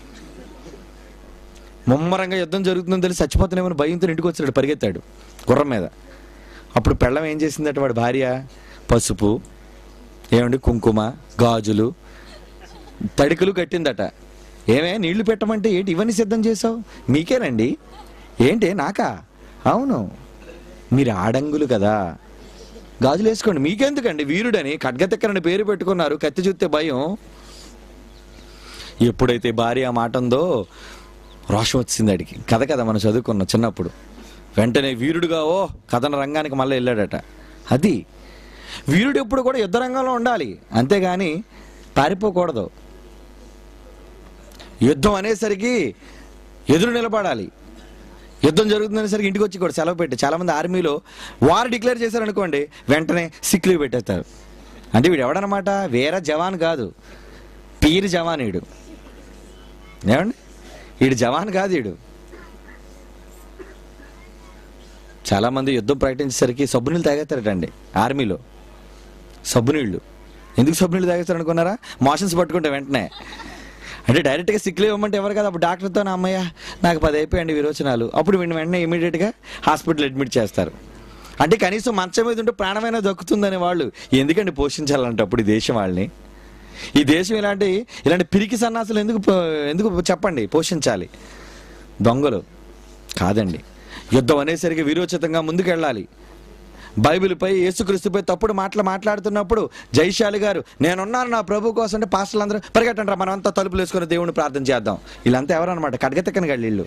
ముమ్మరంగా యుద్ధం జరుగుతుందని తెలిసి చచ్చిపోతున్నామని భయంతో ఇంటికి వచ్చాడు పరిగెత్తాడు గుర్రం మీద అప్పుడు పెళ్ళం ఏం చేసిందట వాడి భార్య పసుపు ఏమండి కుంకుమ గాజులు తడికలు కట్టిందట ఏమే నీళ్లు పెట్టమంటే ఏంటి ఇవన్నీ సిద్ధం చేసావు మీకేనండి ఏంటి నాకా అవును మీరు ఆడంగులు కదా గాజులు వేసుకోండి మీకెందుకండి వీరుడని ఖడ్గతెక్కరని పేరు పెట్టుకున్నారు కత్తి చూస్తే భయం ఎప్పుడైతే భార్య ఆ మాట ఉందో రోషం వచ్చింది అడిగి కథ కదా మనం చదువుకున్నాం చిన్నప్పుడు వెంటనే వీరుడుగా ఓ కథన రంగానికి మళ్ళీ వెళ్ళాడట అది వీరుడు ఎప్పుడు కూడా యుద్ధ రంగంలో ఉండాలి అంతేగాని పారిపోకూడదు యుద్ధం అనేసరికి ఎదురు నిలబడాలి యుద్ధం జరుగుతుందనేసరికి ఇంటికి వచ్చి కూడా సెలవు పెట్టి చాలా మంది ఆర్మీలో వారు డిక్లేర్ చేశారనుకోండి వెంటనే సిక్ లీవ్ పెట్టేస్తారు అంటే వీడు ఎవడనమాట వేరే జవాన్ కాదు పీరు జవాన్ వీడు ఏమండి వీడు జవాన్ కాదు వీడు చాలా మంది యుద్ధం ప్రకటించేసరికి సబ్బు నీళ్ళు తాగేస్తారటండి ఆర్మీలో సబ్బు నీళ్ళు ఎందుకు సబ్బు నీళ్ళు తాగేస్తారు అనుకున్నారా మోషన్స్ పట్టుకుంటే వెంటనే అంటే డైరెక్ట్గా సిక్లు ఇవ్వమంటే ఎవరు కదా అప్పుడు డాక్టర్తో నా అమ్మయ్య నాకు పది అయిపోయండి విరోచనాలు అప్పుడు వీడిని వెంటనే ఇమీడియట్గా హాస్పిటల్ అడ్మిట్ చేస్తారు అంటే కనీసం మంచం మీద ఉంటే ప్రాణమైనా దక్కుతుందనే వాళ్ళు ఎందుకండి పోషించాలంటే అప్పుడు ఈ దేశం వాళ్ళని ఈ దేశం ఇలాంటి ఇలాంటి పిరికి సన్నాసులు ఎందుకు పో- ఎందుకు చెప్పండి పోషించాలి దొంగలు కాదండి యుద్ధం అనేసరికి వీరోచితంగా ముందుకెళ్ళాలి బైబిల్పై యేసుక్రీస్తుపై తప్పుడు మాటలు మాట్లాడుతున్నప్పుడు జైశాలి గారు నేనున్నాను నా ప్రభు కోసం అంటే పాస్టర్లు అందరూ పరిగెట్టండి రా మనం అంతా తలుపులు వేసుకొని దేవుని ప్రార్థన చేద్దాం వీళ్ళంతా ఎవరన్నమాట కడగతెక్కని గళ్ళు వీళ్ళు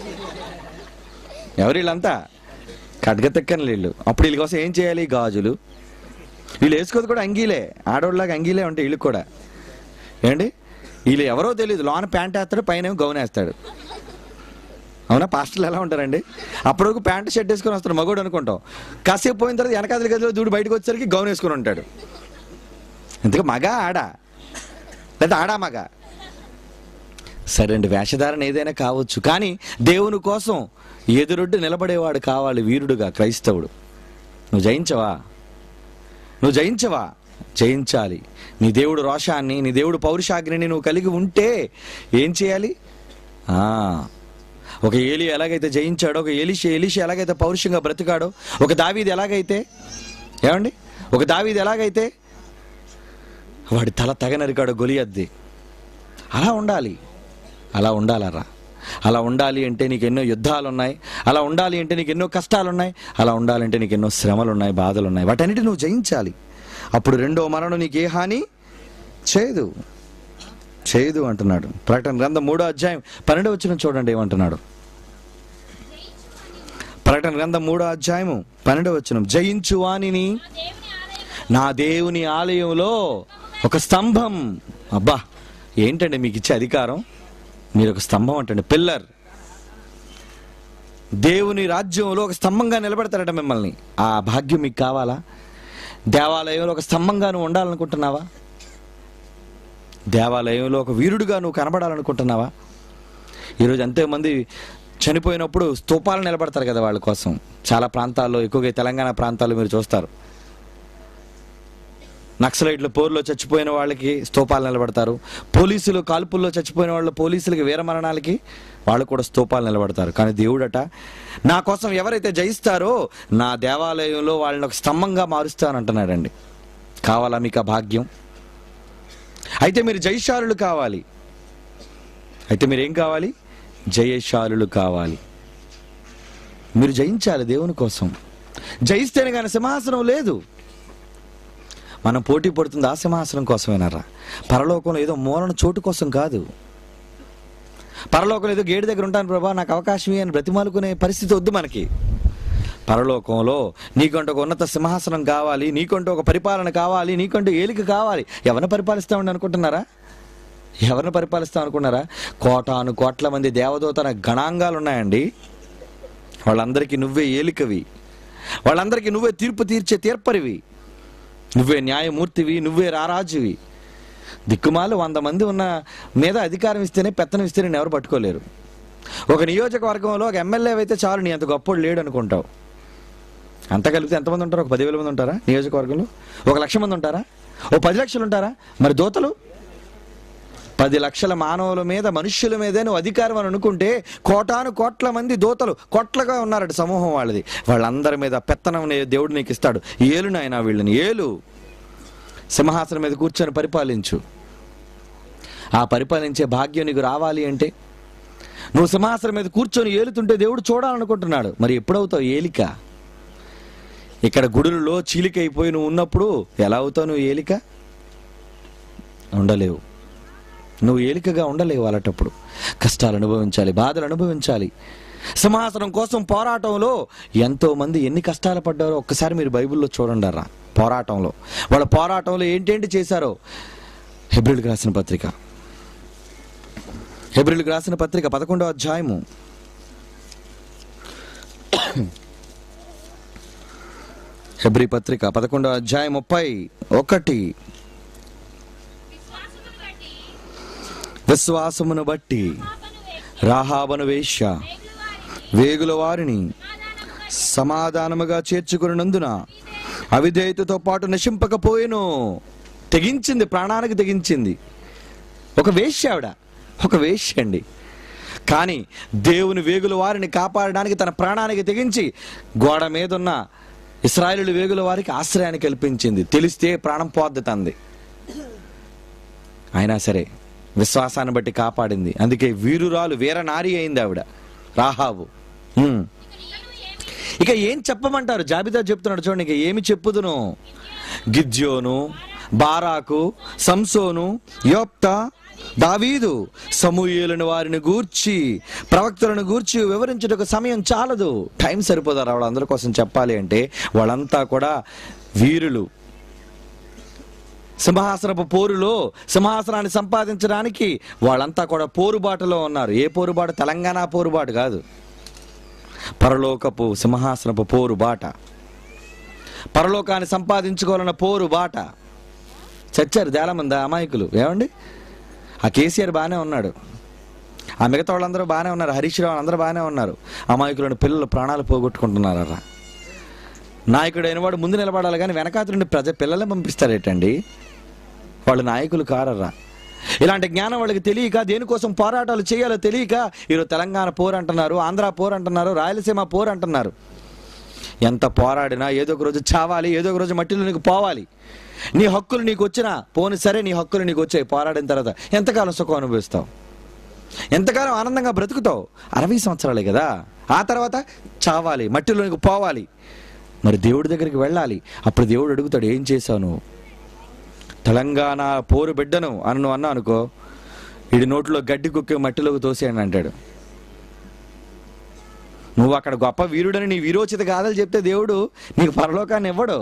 ఎవరు వీళ్ళంతా కడగతెక్కని వీళ్ళు అప్పుడు వీళ్ళ కోసం ఏం చేయాలి గాజులు వీళ్ళు వేసుకోదు కూడా అంగీలే ఆడోళ్ళలాగా అంగీలే ఉంటాయి వీళ్ళకి కూడా ఏంటి వీళ్ళు ఎవరో తెలియదు లోన ప్యాంట్ వేస్తాడు పైన ఏమో గౌన్ వేస్తాడు అవునా పాస్టర్లు ఎలా ఉంటారండి అప్పటి వరకు ప్యాంట్ షర్ట్ వేసుకొని వస్తాడు మగోడు అనుకుంటాం కాసేపు పోయిన తర్వాత వెనకాదల గదిలో దూడు బయటకు వచ్చేసరికి గౌన్ వేసుకొని ఉంటాడు ఎందుకు మగ ఆడ లేదా ఆడా మగ సరే అండి వేషధారణ ఏదైనా కావచ్చు కానీ దేవుని కోసం ఎదురొడ్డు నిలబడేవాడు కావాలి వీరుడుగా క్రైస్తవుడు నువ్వు జయించవా నువ్వు జయించవా జయించాలి నీ దేవుడు రోషాన్ని నీ దేవుడు పౌరుషాగ్నిని నువ్వు కలిగి ఉంటే ఏం చేయాలి ఆ, ఒక ఏలి ఎలాగైతే జయించాడో ఒక ఏలిష ఏలిష ఎలాగైతే పౌరుషంగా బ్రతికాడో ఒక దావీది ఎలాగైతే ఏమండి ఒక దావీది ఎలాగైతే వాడి తల తగనరికాడు గొలియద్ది అలా ఉండాలి అలా ఉండాలరా అలా ఉండాలి అంటే నీకు ఎన్నో యుద్ధాలు ఉన్నాయి అలా ఉండాలి అంటే నీకు ఎన్నో కష్టాలు ఉన్నాయి అలా ఉండాలంటే నీకు ఎన్నో శ్రమలు ఉన్నాయి బాధలు ఉన్నాయి వాటన్నిటి నువ్వు జయించాలి అప్పుడు రెండో మరణం నీకు ఏ హాని చేయదు చేయదు అంటున్నాడు ప్రకటన గ్రంథం మూడో అధ్యాయం పన్నెండు వచ్చిన చూడండి ఏమంటున్నాడు ప్రకటన గ్రంథం మూడో అధ్యాయము పన్నెండో వచ్చిన జయించు వాణిని నా దేవుని ఆలయం నా దేవుని ఆలయంలో ఒక స్తంభం అబ్బా ఏంటండి మీకు ఇచ్చే అధికారం మీరు ఒక స్తంభం అంటండి పిల్లర్ దేవుని రాజ్యంలో ఒక స్తంభంగా నిలబెడతారట మిమ్మల్ని ఆ భాగ్యం మీకు కావాలా దేవాలయంలో ఒక స్తంభంగా నువ్వు ఉండాలనుకుంటున్నావా దేవాలయంలో ఒక వీరుడుగా నువ్వు కనబడాలనుకుంటున్నావా ఈరోజు ఎంతోమంది చనిపోయినప్పుడు స్తూపాలు నిలబడతారు కదా వాళ్ళ కోసం చాలా ప్రాంతాల్లో ఎక్కువగా ఈ తెలంగాణ ప్రాంతాల్లో మీరు చూస్తారు నక్సలైట్ల పోరులో చచ్చిపోయిన వాళ్ళకి స్తూపాలు నిలబడతారు పోలీసులు కాల్పుల్లో చచ్చిపోయిన వాళ్ళ పోలీసులకి వీరమరణాలకి వాళ్ళు కూడా స్తూపాలు నిలబడతారు కానీ దేవుడట నా కోసం ఎవరైతే జయిస్తారో నా దేవాలయంలో వాళ్ళని ఒక స్తంభంగా మారుస్తానంటున్నాడండి కావాలా మీకు ఆ భాగ్యం అయితే మీరు జయశాలులు కావాలి అయితే మీరు ఏం కావాలి జయశాలులు కావాలి మీరు జయించాలి దేవుని కోసం జయిస్తేనే కానీ సింహాసనం లేదు మనం పోటీ పడుతుంది ఆ సింహాసనం కోసమేనరా పరలోకంలో ఏదో మూలన చోటు కోసం కాదు పరలోకంలో ఏదో గేటు దగ్గర ఉంటాను ప్రభా నాకు అవకాశం ఇయ్యి అని బ్రతిమాలుకునే పరిస్థితి వద్దు మనకి పరలోకంలో నీకంటూ ఒక ఉన్నత సింహాసనం కావాలి నీకంటూ ఒక పరిపాలన కావాలి నీకంటూ ఏలిక కావాలి ఎవరిని పరిపాలిస్తామని అనుకుంటున్నారా ఎవరిని పరిపాలిస్తాం అనుకున్నారా కోటాను కోట్ల మంది దేవదూతన గణాంగాలు ఉన్నాయండి వాళ్ళందరికీ నువ్వే ఏలికవి వాళ్ళందరికీ నువ్వే తీర్పు తీర్చే తీర్పరివి నువ్వే న్యాయమూర్తివి నువ్వే రారాజువి దిక్కుమాలు వంద మంది ఉన్న మీద అధికారం ఇస్తేనే పెత్తనం ఇస్తే నేను ఎవరు పట్టుకోలేరు ఒక నియోజకవర్గంలో ఒక ఎమ్మెల్యే అయితే చాలు నీ అంత గొప్పోడు లేడు అనుకుంటావు అంత కలిపితే ఎంతమంది ఉంటారు ఒక పదివేల మంది ఉంటారా నియోజకవర్గంలో ఒక లక్ష మంది ఉంటారా ఓ పది లక్షలు ఉంటారా మరి దోతలు పది లక్షల మానవుల మీద మనుష్యుల మీదే నువ్వు అధికారం అని అనుకుంటే కోటాను కోట్ల మంది దోతలు కోట్లగా ఉన్నారట సమూహం వాళ్ళది వాళ్ళందరి మీద పెత్తనం నే- దేవుడు నీకు ఇస్తాడు ఏలు నాయన వీళ్ళని ఏలు సింహాసనం మీద కూర్చొని పరిపాలించు ఆ పరిపాలించే భాగ్యం నీకు రావాలి అంటే నువ్వు సింహాసనం మీద కూర్చొని ఏలుతుంటే దేవుడు చూడాలనుకుంటున్నాడు మరి ఎప్పుడవుతావు ఏలిక ఇక్కడ గుడులలో చీలికైపోయి నువ్వు ఉన్నప్పుడు ఎలా అవుతావు నువ్వు ఏలిక ఉండలేవు నువ్వు ఏలికగా ఉండలేవు అలాంటప్పుడు కష్టాలు అనుభవించాలి బాధలు అనుభవించాలి సింహాసనం కోసం పోరాటంలో ఎంతో మంది ఎన్ని కష్టాలు పడ్డారో ఒక్కసారి మీరు బైబిల్లో చూడండి రా పోరాటంలో వాళ్ళ పోరాటంలో ఏంటేంటి చేశారో హెబ్రిల్కి రాసిన పత్రిక హెబ్రిల్కి రాసిన పత్రిక పదకొండో అధ్యాయము హెబ్రి పత్రిక పదకొండో అధ్యాయం ముప్పై ఒకటి విశ్వాసమును బట్టి విశ్వాసమును బట్టి పాపను వేసి రాహాబను వేశ్య వేగుల వారిని వేగుల వారిని సమాధానముగా చేర్చుకున్నందున అవిధేయతతో పాటు నశింపకపోయేను తెగించింది ప్రాణానికి తెగించింది ఒక వేశ్య ఆవిడ ఒక వేశ్య అండి కానీ దేవుని వేగుల వారిని కాపాడడానికి తన ప్రాణానికి తెగించి గోడ మీదున్న ఇస్రాయేలు వేగుల వారికి ఆశ్రయాన్ని కల్పించింది తెలిస్తే ప్రాణం పోద్దుతంది అయినా సరే విశ్వాసాన్ని బట్టి కాపాడింది అందుకే వీరురాలు వీర నారి అయింది ఆవిడ రాహాబు హ్మ్. ఇక ఏం చెప్పమంటారు జాబితా చెప్తున్నాడు చూడండి ఇక ఏమి చెప్పుదును గిద్యోను బారాకు సంసోను యోప్త దావీదు సమూయేలను వారిని గూర్చి ప్రవక్తలను గూర్చి వివరించుటకు సమయం చాలదు టైం సరిపోదారు వాళ్ళందరి కోసం చెప్పాలి అంటే వాళ్ళంతా కూడా వీరులు సింహాసనపు పోరులో సింహాసనాన్ని సంపాదించడానికి వాళ్ళంతా కూడా పోరుబాటులో ఉన్నారు ఏ పోరుబాటు తెలంగాణ పోరుబాటు కాదు పరలోకపు సింహాసనపు పోరు బాట పరలోకాన్ని సంపాదించుకోవాలన్న పోరు బాట చచ్చారు చాలా మంది అమాయకులు ఏమండి ఆ కేసీఆర్ బాగానే ఉన్నాడు ఆ మిగతా వాళ్ళందరూ బాగానే ఉన్నారు హరీష్ రావు అందరూ బాగానే ఉన్నారు అమాయకులను పిల్లలు ప్రాణాలు పోగొట్టుకుంటున్నారా నాయకుడు అయిన వాడు ముందు నిలబడాలి కానీ వెనకాత నుండి ప్రజ పిల్లల్ని పంపిస్తారేటండి వాళ్ళు నాయకులు కారరా ఇలాంటి జ్ఞానం వాళ్ళకి తెలియక దేనికోసం పోరాటాలు చేయాలో తెలియక ఈరోజు తెలంగాణ పోరు అంటున్నారు ఆంధ్ర పోరు అంటున్నారు రాయలసీమ పోరు అంటున్నారు ఎంత పోరాడినా ఏదో ఒక రోజు చావాలి ఏదో ఒక రోజు మట్టిలో నీకు పోవాలి నీ హక్కులు నీకు వచ్చినా పోని సరే నీ హక్కులు నీకు వచ్చాయి పోరాడిన తర్వాత ఎంతకాలం సుఖం అనుభవిస్తావు ఎంతకాలం ఆనందంగా బ్రతుకుతావు అరవై సంవత్సరాలే కదా ఆ తర్వాత చావాలి మట్టిలో నీకు పోవాలి మరి దేవుడి దగ్గరికి వెళ్ళాలి అప్పుడు దేవుడు అడుగుతాడు ఏం చేశావు నువ్వు తెలంగాణ పోరు బిడ్డను అని నువ్వు అన్నా అనుకో వీడి నోట్లో గడ్డి కుక్కి మట్టిలోకి తోసేయండి అంటాడు నువ్వు అక్కడ గొప్ప వీరుడని నీ వీరోచిత గాథలు చెప్తే దేవుడు నీకు పరలోకాన్ని ఇవ్వడు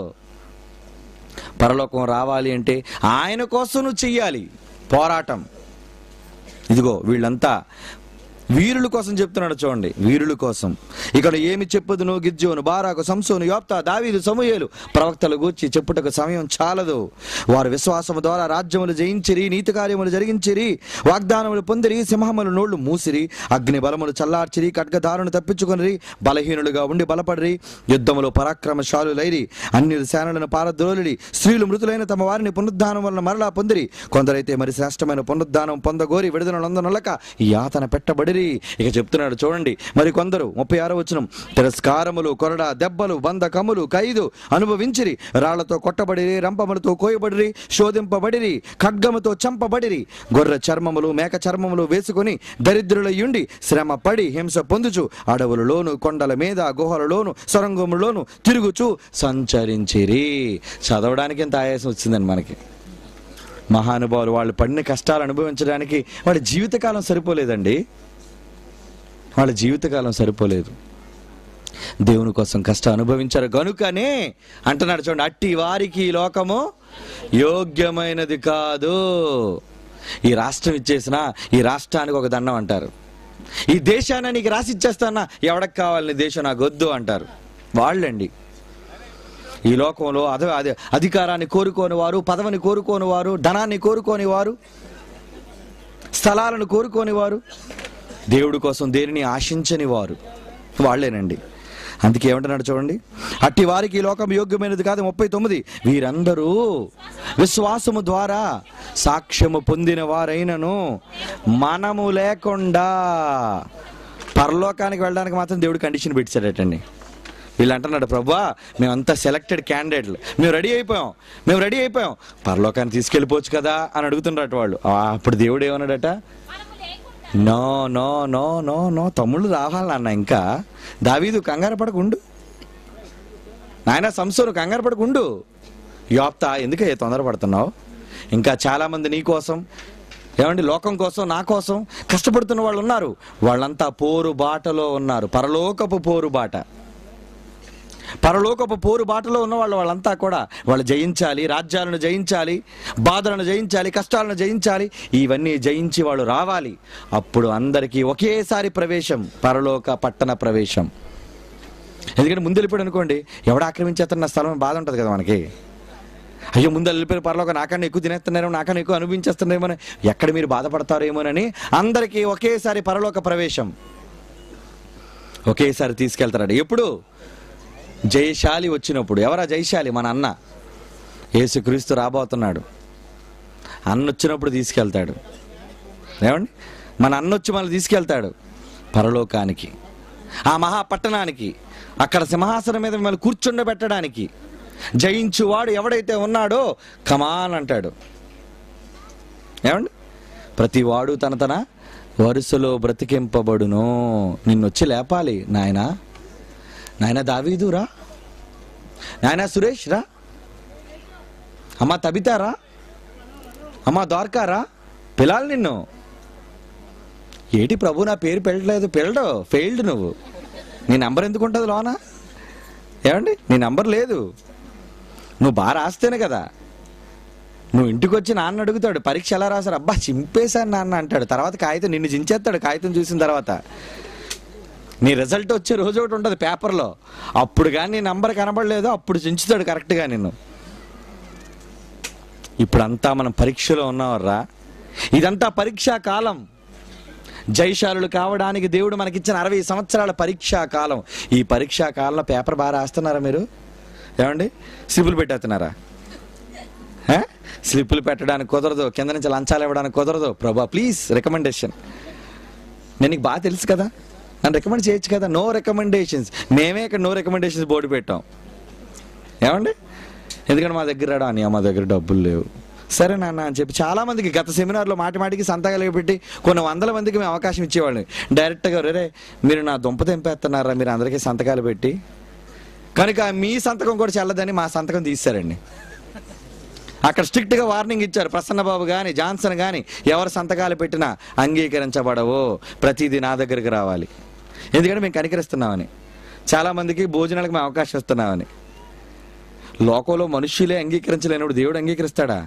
పరలోకం రావాలి అంటే ఆయన కోసం నువ్వు చెయ్యాలి పోరాటం ఇదిగో వీళ్ళంతా వీరుల కోసం చెప్తున్నాడు చూడండి వీరుల కోసం ఇక్కడ ఏమి చెప్పుదును గిజ్జోను బారాకు సంసోను యోప్త దావీదు సమూయేలు ప్రవక్తలు గూర్చి చెప్పుటకు సమయం చాలదు వారు విశ్వాసము ద్వారా రాజ్యములు జయించిరి నీతి కార్యములు జరిగించిరి వాగ్దానములు పొందిరి సింహములు నోళ్లు మూసిరి అగ్ని బలములు చల్లార్చిరి ఖడ్గదారును తప్పించుకొనిరి బలహీనులుగా ఉండి బలపడిరి యుద్ధములో పరాక్రమశాలులైరి అన్ని సేనలను పారద్రోలిడి స్త్రీలు మృతులైన తమ వారిని పునరుద్ధానం వలన మరలా పొందిరి కొందరైతే మరి శ్రేష్టమైన పునరుద్ధానం పొందగోరి విడుదలనందనొల్లక యాతన పెట్టబడిరి ఇక చెప్తున్నాడు చూడండి మరి కొందరు ముప్పై ఆరో వచనం తిరస్కారములు కొరడ దెబ్బలు బంధకములు ఖైదు అనుభవించిరి రాళ్లతో కొట్టబడిరి రంపములతో కోయబడిరి శోధింపబడిరి ఖడ్గముతో చంపబడిరి గొర్రె చర్మములు మేక చర్మములు వేసుకొని దరిద్రులయ్యుండి శ్రమ పడి హింస పొందుచు అడవులలోను కొండల మీద గుహలలోను సొరంగములోను తిరుగుచు సంచరించిరి చదవడానికి ఎంత ఆయాసం వచ్చిందండి మనకి మహానుభావులు వాళ్ళు పడిన కష్టాలు అనుభవించడానికి వాళ్ళ జీవితకాలం సరిపోలేదండి వాళ్ళ జీవితకాలం సరిపోలేదు దేవుని కోసం కష్టం అనుభవించారు గనుకనే అంటున్నాడు చూడండి అట్టి వారికి ఈ లోకము యోగ్యమైనది కాదు ఈ రాష్ట్రం ఇచ్చేసిన ఈ రాష్ట్రానికి ఒక దండం అంటారు ఈ దేశాన్ని నీకు రాసి ఇచ్చేస్తానా ఎవడకు కావాలి నీ దేశం నాకు వద్దు అంటారు వాళ్ళండి ఈ లోకంలో అదే అదే అధికారాన్ని కోరుకోని వారు పదవిని కోరుకోని వారు ధనాన్ని కోరుకోని వారు స్థలాలను కోరుకోని వారు దేవుడి కోసం దేనిని ఆశించని వారు వాళ్ళేనండి అందుకే ఏమంటున్నాడు చూడండి అట్టి వారికి ఈ లోకం యోగ్యమైనది కాదు ముప్పై తొమ్మిది వీరందరూ విశ్వాసము ద్వారా సాక్ష్యము పొందిన వారైనను మనము లేకుండా పరలోకానికి వెళ్ళడానికి మాత్రం దేవుడు కండిషన్ పెట్టాడటండి వీళ్ళు అంటున్నాడు ప్రభా మేమంతా సెలెక్టెడ్ క్యాండిడేట్లు మేము రెడీ అయిపోయాం మేము రెడీ అయిపోయాం పరలోకాన్ని తీసుకెళ్ళిపోవచ్చు కదా అని అడుగుతున్నారట వాళ్ళు ఆ, అప్పుడు దేవుడు ఏమన్నాడట మనము లేకుండా no no no no no తమ్ముళ్ళు రావాలన్న ఇంకా దావీదు కంగారు పడకుండు నాయన సంసోను కంగారు పడకుండు యోప్త ఎందుకే తొందరపడుతున్నావు ఇంకా చాలా మంది నీ కోసం ఏమండి లోకం కోసం నా కోసం కష్టపడుతున్న వాళ్ళు ఉన్నారు వాళ్ళంతా పోరు బాటలో ఉన్నారు పరలోకపు పోరు బాట పరలోకపు పోరు బాటలో ఉన్న వాళ్ళు వాళ్ళంతా కూడా వాళ్ళు జయించాలి రాజ్యాలను జయించాలి బాధలను జయించాలి కష్టాలను జయించాలి ఇవన్నీ జయించి వాళ్ళు రావాలి అప్పుడు అందరికీ ఒకేసారి ప్రవేశం పరలోక పట్టణ ప్రవేశం ఎందుకంటే ముందు వెళ్ళిపోయాడు అనుకోండి ఎవడు ఆక్రమించేస్తున్న స్థలం బాధ ఉంటుంది కదా మనకి అయ్యో ముందు వెళ్ళిపోయిన పరలోక నాకన్నా ఎక్కువ తినేస్తున్నారేమో నాకన్నా ఎక్కువ అనుభవించేస్తున్నారేమో ఎక్కడ మీరు బాధపడతారేమోనని అందరికీ ఒకేసారి పరలోక ప్రవేశం ఒకేసారి తీసుకెళ్తారట ఎప్పుడు జయశాలి వచ్చినప్పుడు ఎవరా జయశాలి మన అన్న యేసుక్రీస్తు రాబోతున్నాడు అన్న వచ్చినప్పుడు తీసుకెళ్తాడు ఏమండి మన అన్న వచ్చి మనల్ని తీసుకెళ్తాడు పరలోకానికి ఆ మహాపట్టణానికి అక్కడ సింహాసనం మీద మిమ్మల్ని కూర్చుండబెట్టడానికి జయించువాడు ఎవడైతే ఉన్నాడో కమాన్ అంటాడు ఏమండి ప్రతి వాడు తన తన వరుసలో బ్రతికింపబడును నిన్నొచ్చి లేపాలి నాయన నాయన దావీదురా నాయన సురేష్ రా అమ్మ తబితారా అమ్మ ద్వారకారా పిలాలి నిన్ను ఏటి ప్రభు నా పేరు పెళ్ళలేదు పెళ్ళడు ఫెయిల్డ్ నువ్వు నీ నంబర్ ఎందుకు ఉంటుంది లోన ఏమండి నీ నంబర్ లేదు నువ్వు బాగా రాస్తేనే కదా నువ్వు ఇంటికి వచ్చి నాన్న అడుగుతాడు పరీక్ష ఎలా రాశారు అబ్బా చింపేశాను నాన్న అంటాడు తర్వాత కాగితం నిన్ను చించేస్తాడు కాగితం చూసిన తర్వాత నీ రిజల్ట్ వచ్చే రోజు ఒకటి ఉంటుంది పేపర్లో అప్పుడు కానీ నీ నంబర్ కనబడలేదు అప్పుడు చించుతాడు కరెక్ట్గా నిన్ను ఇప్పుడంతా మనం పరీక్షలో ఉన్నావర్రా ఇదంతా పరీక్షా కాలం జైశాలులు కావడానికి దేవుడు మనకిచ్చిన అరవై సంవత్సరాల పరీక్షా కాలం ఈ పరీక్షా కాలంలో పేపర్ బాగా రాస్తున్నారా మీరు ఏమండి స్లిప్పులు పెట్టేస్తున్నారా ఏ? స్లిప్పులు పెట్టడానికి కుదరదు కింద నుంచి లంచాలు ఇవ్వడానికి కుదరదు ప్రభా ప్లీజ్ రికమెండేషన్ నేను నీకు బాగా తెలుసు కదా నన్ను రికమెండ్ చేయొచ్చు కదా నో రికమెండేషన్స్ మేమే ఇక్కడ నో రికమెండేషన్స్ బోర్డు పెట్టాం ఏమండి ఎందుకంటే మా దగ్గర రాడా అని మా దగ్గర డబ్బులు లేవు సరే నాన్న అని చెప్పి చాలా మందికి గత సెమినార్లో మాటి మాటికి సంతకాలు పెట్టి కొన్ని వందల మందికి మేము అవకాశం ఇచ్చేవాళ్ళం డైరెక్ట్గా రే మీరు నా దుంప తెంపేస్తున్నారా మీరు అందరికీ సంతకాలు పెట్టి కనుక మీ సంతకం కూడా చెల్లదని మా సంతకం తీశారండి అక్కడ స్ట్రిక్ట్ గా వార్నింగ్ ఇచ్చారు ప్రసన్నబాబు గాని జాన్సన్ గాని ఎవరు సంతకాలు పెట్టినా అంగీకరించబడవో ప్రతిదీ నా దగ్గరికి రావాలి ఎందుకంటే మేము కనికరిస్తున్నామని చాలా మందికి భోజనాలకు మేము అవకాశం ఇస్తున్నామని లోకంలో మనుష్యులే అంగీకరించలేనప్పుడు దేవుడు అంగీకరిస్తాడా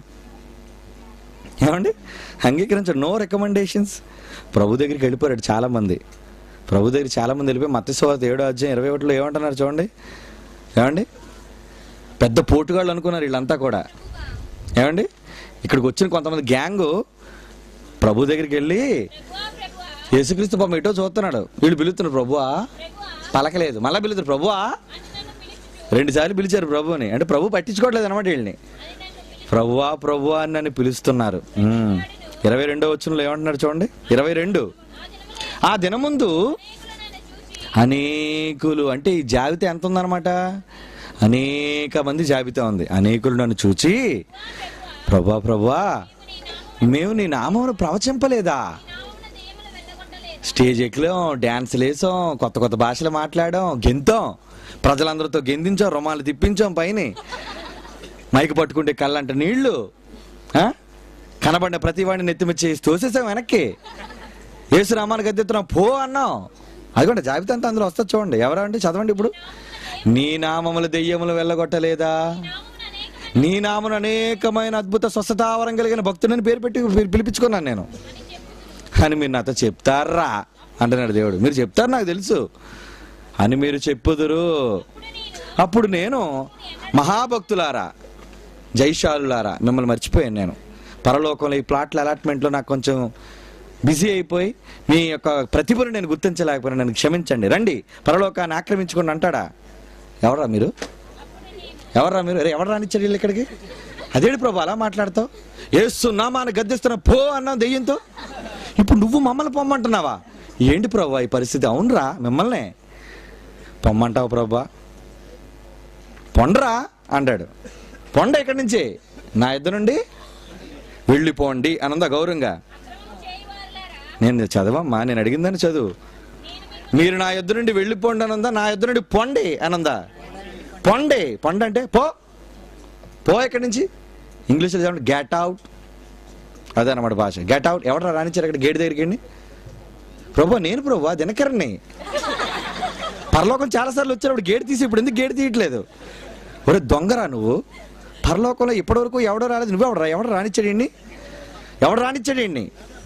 ఏమండి అంగీకరించాడు నో రికమెండేషన్స్ ప్రభు దగ్గరికి వెళ్ళిపోయాడు చాలా మంది ప్రభు దగ్గర చాలా మంది వెళ్ళిపోయి మత్స్యవార్త ఏడో అధ్యాయం ఇరవై ఒకటిలో ఏమంటున్నారు చూడండి ఏమండి పెద్ద పోటుగాళ్ళు అనుకున్నారు వీళ్ళంతా కూడా ఏమండి ఇక్కడికి వచ్చిన కొంతమంది గ్యాంగు ప్రభు దగ్గరికి వెళ్ళి ప్రభువా ప్రభువా యేసుక్రీస్తు పాపం ఎటో చూస్తున్నాడు వీళ్ళు పిలుస్తున్నారు ప్రభువా ప్రభువా పలకలేదు మళ్ళీ పిలుస్తారు ప్రభువా అని నన్ను పిలిచి రెండు సార్లు పిలిచారు ప్రభుని అంటే ప్రభు పట్టించుకోవట్లేదు అనమాట వీళ్ళని అది నన్ను పిలిచి ప్రభువా ప్రభువా అని నన్ను పిలుస్తున్నారు ఉమ్. ఇరవై రెండో వచ్చినలో ఏమంటున్నారు చూడండి ఇరవై రెండు ఆ దినము ఆ దినముందు అనేకులు నన్ను చూసి అనేకులు అంటే ఈ జాబితా ఎంత ఉందన్నమాట అనేక మంది జాబితా ఉంది అనేకులు నన్ను చూచి ప్రభా ప్రభా మేము నీ నామమును ప్రవచింపలేదా నామమున దెయ్యములు వెళ్ళగొట్టలేదు స్టేజ్ ఎక్కిలాం డ్యాన్సులు వేసాం కొత్త కొత్త భాషలు మాట్లాడాం గెంతాం ప్రజలందరితో గెందించాం రుమాలు తిప్పించాం పైన మైకి పట్టుకుంటే కళ్ళంట నీళ్లు ఆ? కనబడిన ప్రతి వాడిని నెత్తిమిచ్చి తోసేసాం వెనక్కి ఏసురామాన్ని గద్దెత్తున్నాం పో అన్నాం అదిగోండి జాబితా అంతా అందులో వస్తుంది చూడండి ఎవరా అంటే చదవండి ఇప్పుడు నీ నామములు దెయ్యములు వెళ్ళగొట్టలేదా నామమున అనేక నీ నామను అనేకమైన అద్భుత స్వస్థతావరం కలిగిన భక్తుడిని పేరు పెట్టి పి- పిలిపించుకున్నాను నేను అని మీరు నాతో చెప్తారా అంటున్నాడు దేవుడు మీరు చెప్తారు నాకు తెలుసు అని మీరు చెప్పుదురు అప్పుడు నేను మహాభక్తులారా జైశాలులారా మిమ్మల్ని మర్చిపోయాను నేను పరలోకంలో ఈ ప్లాట్ల అలాట్మెంట్లో నాకు కొంచెం బిజీ అయిపోయి మీ యొక్క ప్రతిభను నేను గుర్తించలేకపోయినా నన్ను క్షమించండి రండి పరలోకాన్ని ఆక్రమించుకోండి అంటాడా ఎవరా మీరు ఎవర్రా మీరు అరే ఎవరు రానిచ్చారు వీళ్ళు ఇక్కడికి అదేంటి ప్రభు అలా మాట్లాడతావు ఏస్తున్నామా అని గద్దెస్తున్నా పో అన్నావు దెయ్యంతో ఇప్పుడు నువ్వు మమ్మల్ని పొమ్మంటున్నావా ఏంటి ప్రభు ఈ పరిస్థితి అవునరా మిమ్మల్నే పొమ్మంటావు ప్రభా పొండరా అంటాడు పొండ ఇక్కడి నుంచి నా ఇద్దరు నుండి వెళ్ళిపోండి అనంద గౌరవంగా అక్రమము చేయవారులారా నేను చదవమ్మా నేను అడిగిందని చదువు నేను మీకు మీరు నా ఎద్దు నుండి వెళ్ళిపోండి అనందా నా ఎద్దు నుండి పొండి అనందా పొండి పొండి అంటే పో పో ఇక్కడి నుంచి ఇంగ్లీష్లో చెప్పండి గెట్ అవుట్ అదే అన్నమాట భాష గెట్ అవుట్ ఎవరు రానిచ్చారు అక్కడ గేట్ దగ్గరికి వెళ్ళి ప్రభు నేను ప్రభు దినకరణ్ణి పరలోకం చాలాసార్లు వచ్చారు గేట్ తీసి ఇప్పుడు ఎందుకు గేట్ తీయట్లేదు ఒరే దొంగరా నువ్వు పరలోకంలో ఇప్పటివరకు ఎవడో రాలేదు నువ్వు ఎవడరా ఎవడు రానిచ్చాడు ఇన్ని ఎవడు రానిచ్చాడు ఇన్ని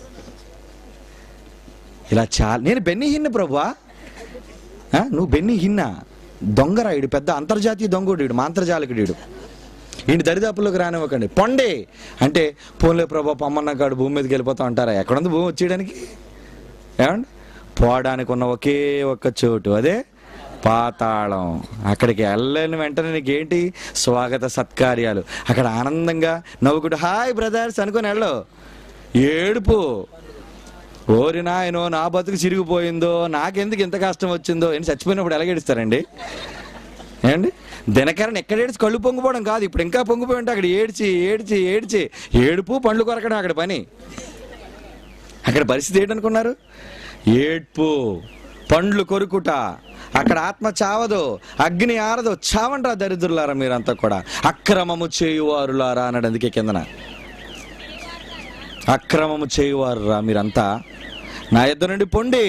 ఇలా చాలా నేను బెన్ని హిన్న ప్రభువా ఆ, నువ్వు బెన్ని హిన్న దొంగరా ఈడు పెద్ద అంతర్జాతీయ దొంగడు ఈడు మాంత్రజాలకుడు ఈడు ఈయన దరిదాపుల్లోకి రానివ్వకండి పొండే అంటే పోన్లే ప్రభా పొమ్మన్న కాడు భూమి మీదకి వెళ్ళిపోతా ఉంటారా ఎక్కడుంది భూమి వచ్చేయడానికి ఏమండి పోవడానికి ఉన్న ఒకే ఒక్క చోటు అదే పాతాళం అక్కడికి వెళ్ళని వెంటనే నీకేంటి స్వాగత సత్కార్యాలు అక్కడ ఆనందంగా నవ్వుకుంటూ హాయ్ బ్రదర్స్ అనుకొని వెళ్ళు ఏడుపు ఓరి నాయనో నా బతుకు చిరిగిపోయిందో నాకెందుకు ఇంత కష్టం వచ్చిందో అని చచ్చిపోయినప్పుడు ఎలా ఏడుస్తారండి ఏమండి దినకరణ ఎక్కడ ఏడ్చి కళ్ళు పొంగిపోవడం కాదు ఇప్పుడు ఇంకా పొంగిపోయి ఉంటే అక్కడ ఏడ్చి ఏడ్చి ఏడ్చి ఏడుపు పండ్లు కొరకడం అక్కడ పని అక్కడ పరిస్థితి ఏంటనుకున్నారు ఏడ్పు పండ్లు కొరుకుట అక్కడ ఆత్మ చావదు అగ్ని ఆరదు చావండ్రా దరిద్రులారా మీరంతా కూడా అక్రమము చేయువారులారా అన్నాడు అందుకే కిందన అక్రమము చేయువారురా మీరంతా నా ఇద్దరు నుండి పొండి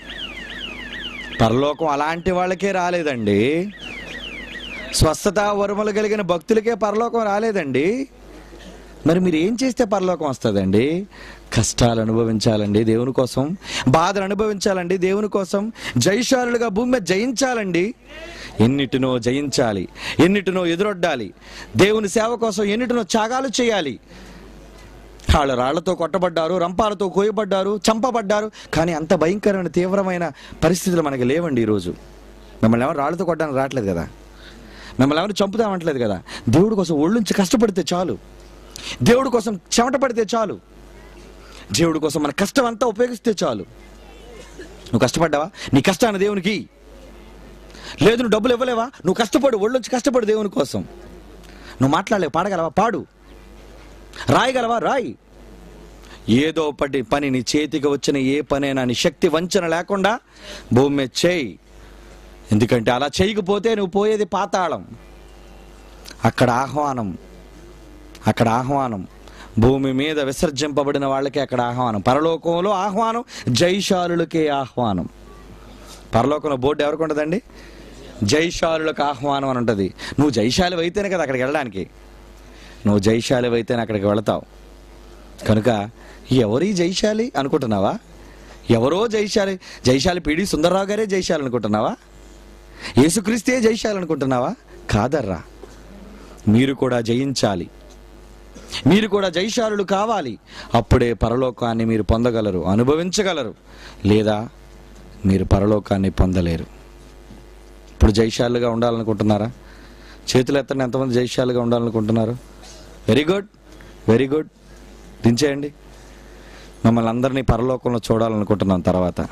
పరలోకం అలాంటి వాళ్ళకే రాలేదండి స్వస్థత వరములు కలిగిన భక్తులకే పరలోకం రాలేదండి మరి మీరు ఏం చేస్తే పరలోకం వస్తుందండి కష్టాలు అనుభవించాలండి దేవుని కోసం బాధలు అనుభవించాలండి దేవుని కోసం జయశాలులుగా భూమి మీద జయించాలండి ఎన్నిటినో జయించాలి ఎన్నిటినో ఎదురొడ్డాలి దేవుని సేవ కోసం ఎన్నిటినో త్యాగాలు చేయాలి వాళ్ళు రాళ్లతో కొట్టబడ్డారు రంపాలతో కోయబడ్డారు చంపబడ్డారు కానీ అంత భయంకరమైన తీవ్రమైన పరిస్థితులు మనకి లేవండి ఈరోజు మిమ్మల్ని ఎవరు రాళ్లతో కొట్టడానికి రావట్లేదు కదా మిమ్మల్ని ఎవరు చంపుతామంటలేదు కదా దేవుడి కోసం ఒళ్ళుంచి కష్టపడితే చాలు దేవుడి కోసం చెమట పడితే చాలు దేవుడి కోసం మన కష్టం అంతా ఉపయోగిస్తే చాలు నువ్వు కష్టపడ్డావా నీ కష్టాన్ని దేవునికి ఇయ్యి. లేదు నువ్వు డబ్బులు ఇవ్వలేవా నువ్వు కష్టపడు ఒళ్ళొంచి కష్టపడు దేవుని కోసం నువ్వు మాట్లాడలేవు పాడగలవా పాడు రాయగలవా రాయి ఏదో పడి పని నీ చేతికి వచ్చిన ఏ పనైనా నీ శక్తి వంచన లేకుండా భూమి మీద చేయి ఎందుకంటే అలా చేయకపోతే నువ్వు పోయేది పాతాళం అక్కడ ఆహ్వానం అక్కడ ఆహ్వానం భూమి మీద విసర్జింపబడిన వాళ్ళకి అక్కడ ఆహ్వానం పరలోకంలో ఆహ్వానం జైశాలులకే ఆహ్వానం పరలోకంలో బోర్డు ఎవరికి ఉంటుందండి జైశాలులకు ఆహ్వానం అని ఉంటుంది నువ్వు జైశాలి అయితేనే కదా అక్కడికి వెళ్ళడానికి నువ్వు జైశాలి అయితేనే అక్కడికి వెళతావు కనుక ఎవరి జైశాలి అనుకుంటున్నావా ఎవరో జైశాలి జైశాలి పిడి సుందరరావు గారే జైశాలి అనుకుంటున్నావా యేసుక్రీస్తే జైశాలి అనుకుంటున్నావా కాదర్రా మీరు కూడా జయించాలి మీరు కూడా జైశాలులు కావాలి అప్పుడే పరలోకాన్ని మీరు పొందగలరు అనుభవించగలరు లేదా మీరు పరలోకాన్ని పొందలేరు ఇప్పుడు జైశాలుగా ఉండాలనుకుంటున్నారా చేతులు ఎత్తండి ఎంతమంది జైశాలుగా ఉండాలనుకుంటున్నారు వెరీ గుడ్ వెరీ గుడ్ దించేయండి మమ్మల్ని అందరినీ పరలోకంలో చూడాలనుకుంటున్నాం తర్వాత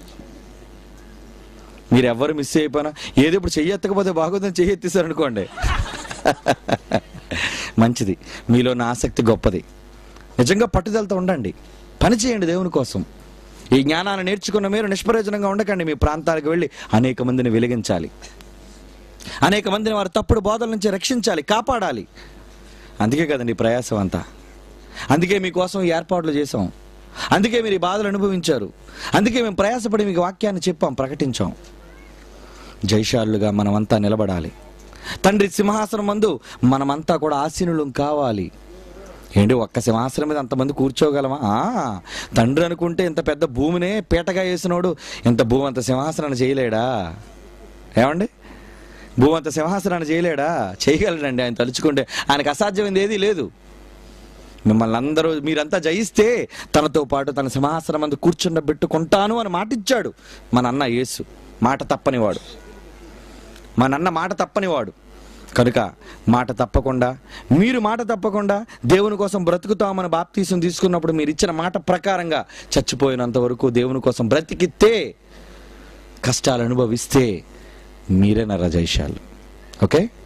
మీరు ఎవరు మిస్ అయిపోయినా ఏదో ఇప్పుడు చెయ్యి ఎత్తకపోతే బాగుందని చెయ్యి ఎత్తేసారనుకోండి మంచిది మీలో నా ఆసక్తి గొప్పది నిజంగా పట్టుదలతో ఉండండి పని చేయండి దేవుని కోసం ఈ జ్ఞానాన్ని నేర్చుకున్న మీరు నిష్ప్రయోజనంగా ఉండకండి మీ ప్రాంతాలకు వెళ్ళి అనేక మందిని వెలిగించాలి అనేక మందిని వారి తప్పుడు బోధల నుంచి రక్షించాలి కాపాడాలి అందుకే కదండి ఈ ప్రయాసం అంతా అందుకే మీకోసం ఈ ఏర్పాట్లు చేసాం అందుకే మీరు ఈ బాధలు అనుభవించారు అందుకే మేము ప్రయాసపడి మీకు వాక్యాన్ని చెప్పాం ప్రకటించాం జైశాలుగా మనమంతా నిలబడాలి తండ్రి సింహాసనం మందు మనమంతా కూడా ఆసీనులం కావాలి ఏంటి ఒక్క సింహాసనం మీద అంతమంది కూర్చోగలమా ఆ, తండ్రి అనుకుంటే ఇంత పెద్ద భూమినే పీటగా వేసినోడు ఇంత భూమి అంత సింహాసనాన్ని చేయలేడా ఏమండి భూమి అంత సింహాసనాన్ని చేయలేడా చేయగలడండి ఆయన తలుచుకుంటే ఆయనకు అసాధ్యమైంది ఏదీ లేదు మిమ్మల్ని అందరూ మీరంతా జయిస్తే తనతో పాటు తన సింహాసనం మందు కూర్చుండబెట్టుకుంటాను అని మాటిచ్చాడు మన అన్న యేసు మాట తప్పనివాడు మా నాన్న మాట తప్పనివాడు కనుక మాట తప్పకుండా మీరు మాట తప్పకుండా దేవుని కోసం బ్రతుకుతామని బాప్తీసం తీసుకున్నప్పుడు మీరు ఇచ్చిన మాట ప్రకారంగా చచ్చిపోయినంత వరకు దేవుని కోసం బ్రతికితే కష్టాలు అనుభవిస్తే మీరే నా రజైషాలు ఓకే